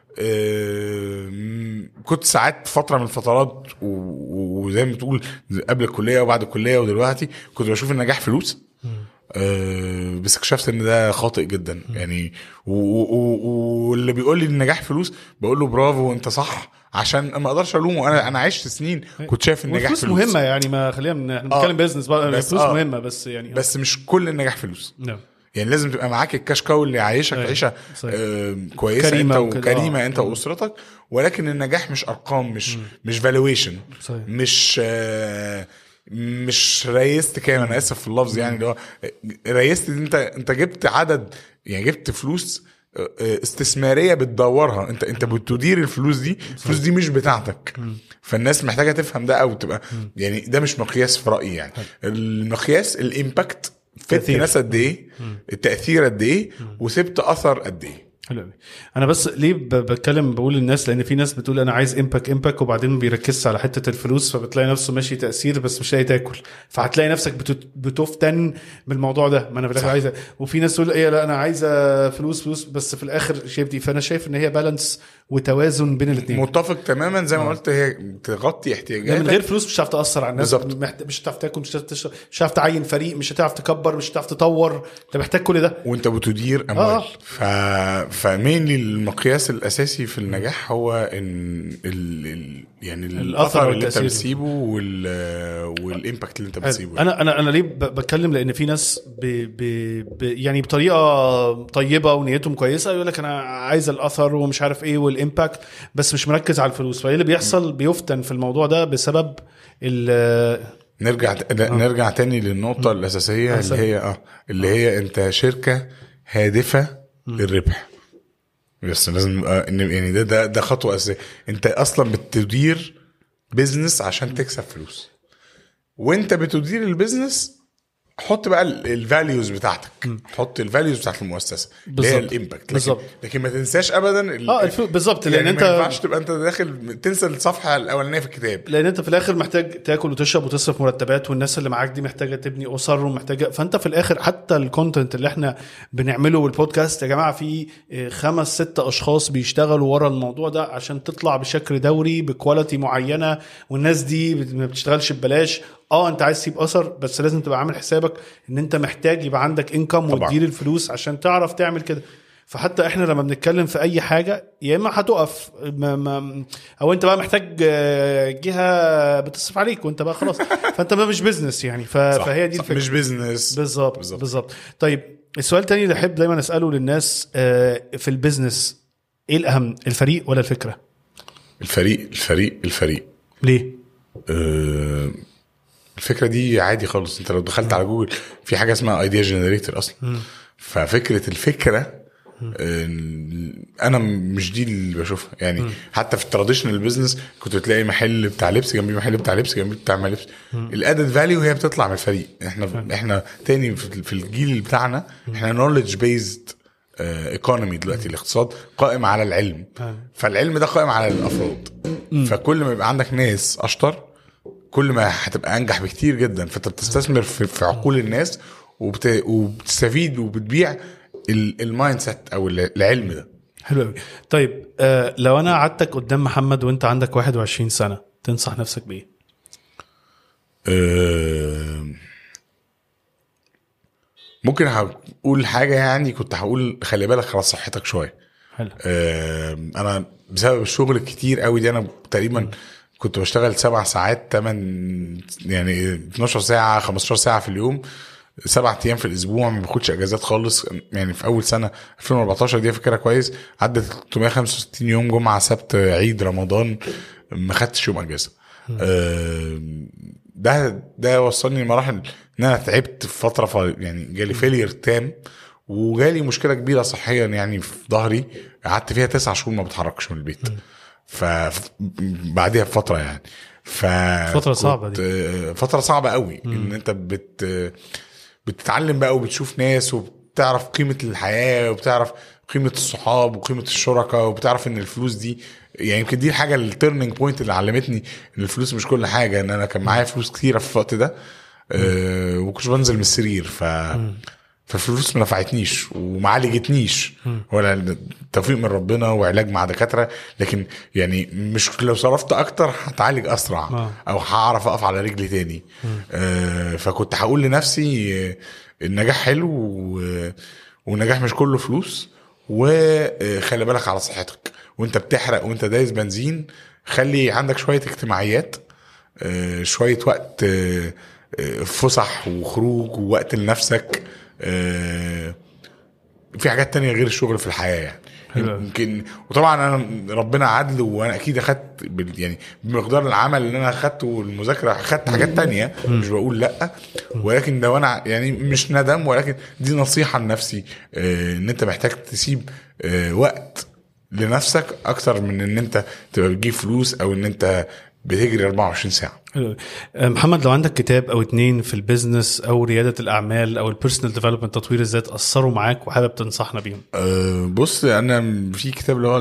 آه، كنت ساعات فتره من الفترات و- وزي ما بتقول قبل الكليه وبعد الكليه ودلوقتي كنت بشوف النجاح فلوس آه، بس اكتشفت ان ده خاطئ جدا يعني و- و- و- واللي بيقول لي النجاح فلوس بقول له برافو انت صح عشان ما اقدرش الومه انا انا عشت سنين كنت شايف النجاح والفلوس فلوس مهمه يعني ما خلينا من- احنا آه. بنتكلم بيزنس بقى بس الفلوس آه. مهمه بس يعني بس مش كل النجاح فلوس نعم يعني لازم تبقى معاك الكاش كاو اللي يعيشك أيوة، عيشه صحيح. آه كويسه كريمة انت وكده، وكريمه آه. انت واسرتك ولكن النجاح مش ارقام مش مش فالويشن صحيح. مش آه مش ريست كام انا اسف في اللفظ يعني اللي هو ريست دي انت انت جبت عدد يعني جبت فلوس آه، آه، استثماريه بتدورها انت انت بتدير الفلوس دي الفلوس دي مش بتاعتك فالناس محتاجه تفهم ده او تبقى يعني ده مش مقياس في رايي يعني المقياس الامباكت فدت تأثير. ناس قد ايه التاثير قد ايه وسبت اثر قد ايه حلو قوي انا بس ليه ب- بتكلم بقول للناس لان في ناس بتقول انا عايز امباك امباك وبعدين ما بيركزش على حته الفلوس فبتلاقي نفسه ماشي تاثير بس مش لاقي تاكل فهتلاقي نفسك بتت- بتفتن بالموضوع ده ما انا في الاخر صح. عايزه وفي ناس تقول ايه لا انا عايزه فلوس فلوس بس في الاخر شايف دي فانا شايف ان هي بالانس وتوازن بين الاثنين متفق تماما زي ما قلت هي تغطي من احتياجاتك غير فلوس مش هتعرف تاثر على الناس بالظبط. محت- مش هتعرف تاكل مش هتعرف تشرب مش هتعرف تعين فريق مش هتعرف تكبر مش هتعرف تطور انت محتاج كل ده وانت بتدير اموال آه. ف... فمينلي المقياس الاساسي في النجاح هو ان ال... ال... يعني الأثر الاثر اللي انت والتأثير. بتسيبه وال... والامباكت اللي انت بتسيبه انا انا انا ليه ب- بتكلم لان في ناس ب ب ب يعني بطريقه طيبه ونيتهم كويسه يقول لك انا عايز الاثر ومش عارف ايه والامباكت بس مش مركز على الفلوس فايه اللي بيحصل بيفتن في الموضوع ده بسبب ال نرجع نرجع تاني للنقطة الأساسية أحسن. اللي هي اه اللي هي أنت شركة هادفة للربح بس لازم آه، إن- يعني ده ده ده خطوة أساسية أنت أصلا بتدير بيزنس عشان تكسب فلوس وأنت بتدير البيزنس حط بقى الفاليوز بتاعتك حط الفاليوز بتاعت المؤسسه اللي هي بالظبط. الامباكت لكن, بالظبط. لكن ما تنساش ابدا ال- اه الفلوس بالظبط لان يعني انت ما ينفعش تبقى انت داخل تنسى الصفحه الاولانيه في الكتاب لان انت في الاخر محتاج تاكل وتشرب وتصرف مرتبات والناس اللي معاك دي محتاجه تبني اسر ومحتاجه فانت في الاخر حتى الكونتنت اللي احنا بنعمله والبودكاست يا جماعه في اه، خمس ست اشخاص بيشتغلوا ورا الموضوع ده عشان تطلع بشكل دوري بكواليتي معينه والناس دي بت- ما بتشتغلش ببلاش اه انت عايز تسيب اثر بس لازم تبقى عامل حسابك ان انت محتاج يبقى عندك انكم طبعاً. وتدير الفلوس عشان تعرف تعمل كده فحتى احنا لما بنتكلم في اي حاجه يا اما هتقف ما ما او انت بقى محتاج آه، جهه بتصرف عليك وانت بقى خلاص فانت بقى مش بزنس يعني ف... صح، فهي دي صح، الفكره مش بيزنس بالظبط بالظبط. بالظبط طيب السؤال التاني اللي احب دايما اساله للناس آه، في البيزنس ايه الاهم الفريق ولا الفكره الفريق الفريق الفريق ليه آه، الفكره دي عادي خالص انت لو دخلت على جوجل في حاجه اسمها ايديا جنريتور اصلا ففكره الفكره آه، انا مش دي اللي بشوفها يعني حتى في التراديشنال بزنس كنت تلاقي محل بتاع لبس جنبيه محل بتاع لبس جنبيه بتاع لبس الادد فاليو هي بتطلع من الفريق احنا احنا تاني في في الجيل بتاعنا احنا نولج بيزد ايكونومي دلوقتي الاقتصاد قائم على العلم فالعلم ده قائم على الافراد فكل ما يبقى عندك ناس اشطر كل ما هتبقى انجح بكتير جدا فانت بتستثمر في, في عقول الناس وبت... وبتستفيد وبتبيع ال- المايند سيت او ال- العلم ده حلو قوي طيب آه لو انا قعدتك قدام محمد وانت عندك 21 سنه تنصح نفسك بايه أه... ممكن هقول حاجه يعني كنت هقول خلي بالك على صحتك شويه حلو آه، انا بسبب الشغل الكتير قوي دي انا تقريبا كنت بشتغل سبع ساعات تمن يعني 12 ساعه 15 ساعه في اليوم سبع ايام في الاسبوع ما باخدش اجازات خالص يعني في اول سنه 2014 دي فاكرها كويس عدت 365 يوم جمعه سبت عيد رمضان ما خدتش يوم اجازه آه، ده ده وصلني لمراحل ان انا تعبت في فتره ف يعني جالي فيلير تام وجالي مشكله كبيره صحيا يعني في ظهري قعدت فيها تسع شهور ما بتحركش من البيت ف بعدها بفتره يعني ف فترة صعبة دي. دي فتره صعبه قوي ان انت بت بتتعلم بقى وبتشوف ناس وبتعرف قيمه الحياه وبتعرف قيمه الصحاب وقيمه الشركاء وبتعرف ان الفلوس دي يعني يمكن دي الحاجه التيرنينج بوينت اللي علمتني ان الفلوس مش كل حاجه ان انا كان معايا فلوس كتيره في الوقت ده أه وكنتش بنزل من السرير ف فالفلوس ما نفعتنيش وما عالجتنيش ولا توفيق من ربنا وعلاج مع دكاتره لكن يعني مش لو صرفت اكتر هتعالج اسرع آه. او هعرف اقف على رجلي تاني آه فكنت هقول لنفسي آه، النجاح حلو و- والنجاح مش كله فلوس وخلي بالك على صحتك وانت بتحرق وانت دايس بنزين خلي عندك شويه اجتماعيات آه، شويه وقت آه، آه، فسح وخروج ووقت لنفسك آه، في حاجات تانية غير الشغل في الحياه يعني حلو أوي. يمكن وطبعا انا ربنا عدل وانا اكيد اخدت بال- يعني بمقدار العمل اللي انا اخدته والمذاكره اخدت حاجات تانية مش بقول لا ولكن ده وانا يعني مش ندم ولكن دي نصيحه لنفسي آه، ان انت محتاج تسيب آه، وقت لنفسك اكتر من ان انت تبقى بتجيب فلوس او ان انت بتجري 24 ساعه حلو. آه، محمد لو عندك كتاب او اتنين في البيزنس او رياده الاعمال او البيرسونال ديفلوبمنت تطوير الذات اثروا معاك وحابب تنصحنا بيهم أه بص انا في كتاب اللي هو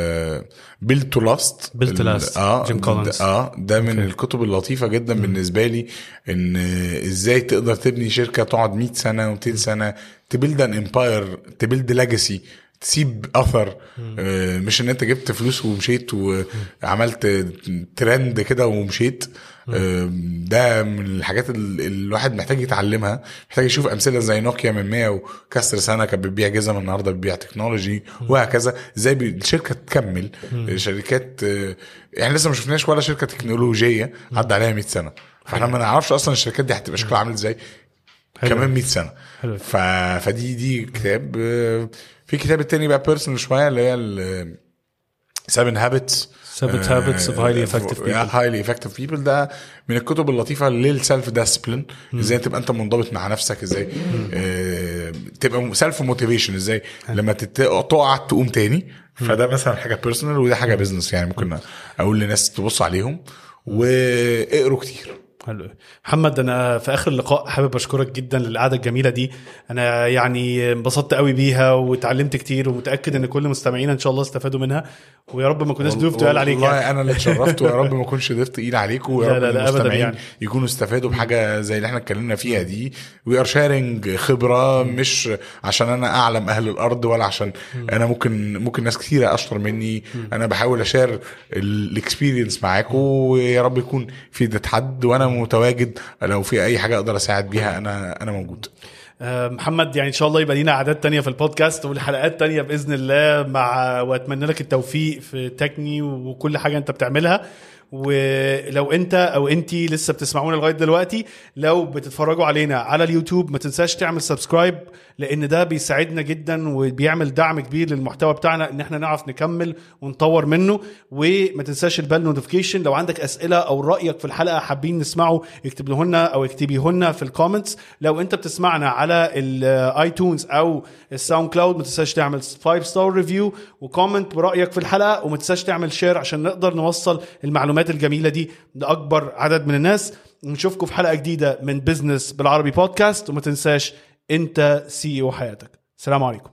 بيلد تو لاست Build to Last، اه جيم كولينز. اه ده من الكتب اللطيفه جدا بالنسبه لي ان ازاي تقدر تبني شركه تقعد 100 سنه و200 سنه تبيلد ان امباير تبيلد ليجاسي تسيب اثر آه مش ان انت جبت فلوس ومشيت وعملت ترند كده ومشيت آه ده من الحاجات اللي الواحد محتاج يتعلمها محتاج يشوف امثله زي نوكيا من 100 وكسر سنه كانت بتبيع جزم النهارده بتبيع تكنولوجي وهكذا ازاي بي- الشركه تكمل شركات آه، يعني لسه ما شفناش ولا شركه تكنولوجيه عدى عليها 100 سنه فاحنا ما نعرفش اصلا الشركات دي هتبقى شكلها عامل ازاي حلو. كمان 100 سنه حلو. ف... فدي دي كتاب آه، في كتاب التاني بقى بيرسونال شويه اللي هي ال 7 هابتس Seven Habits of Highly Effective People. هايلي افكتيف بيبل ده من الكتب اللطيفه للسيلف ديسبلين ازاي تبقى انت منضبط مع نفسك ازاي آه تبقى سيلف موتيفيشن ازاي لما تت- تقع تقوم تاني فده مثلا حاجه بيرسونال وده حاجه بزنس يعني ممكن اقول لناس تبص عليهم واقروا كتير حلو محمد انا في اخر اللقاء حابب اشكرك جدا للقعده الجميله دي انا يعني انبسطت قوي بيها وتعلمت كتير ومتاكد ان كل مستمعينا ان شاء الله استفادوا منها ويا رب ما كناش ضيوف تقال عليك والله يعني. انا اللي اتشرفت ويا رب ما اكونش ضيف تقيل عليكم ويا لا، رب لا، لا، أبداً المستمعين يعني. يكونوا استفادوا بحاجه زي اللي احنا اتكلمنا فيها دي وي ار شيرنج خبره مش عشان انا اعلم اهل الارض ولا عشان انا ممكن ممكن ناس كتيره اشطر مني انا بحاول اشير الاكسبيرينس معاكم ويا رب يكون في ايدة حد وانا متواجد لو في اي حاجه اقدر اساعد بيها انا انا موجود آه، محمد يعني ان شاء الله يبقى لينا اعداد تانية في البودكاست والحلقات تانية باذن الله مع واتمنى لك التوفيق في تكني وكل حاجه انت بتعملها ولو انت او انتي لسه بتسمعونا لغايه دلوقتي لو بتتفرجوا علينا على اليوتيوب ما تنساش تعمل سبسكرايب لان ده بيساعدنا جدا وبيعمل دعم كبير للمحتوى بتاعنا ان احنا نعرف نكمل ونطور منه وما تنساش البال نوتيفيكيشن لو عندك اسئله او رايك في الحلقه حابين نسمعه اكتب لنا او اكتبيه لنا في الكومنتس لو انت بتسمعنا على الايتونز او الساوند كلاود ما تنساش تعمل 5 ستار ريفيو وكومنت برايك في الحلقه وما تنساش تعمل شير عشان نقدر نوصل المعلومات الجميله دي لاكبر عدد من الناس نشوفكم في حلقه جديده من بزنس بالعربي بودكاست وما تنساش انت سي او حياتك سلام عليكم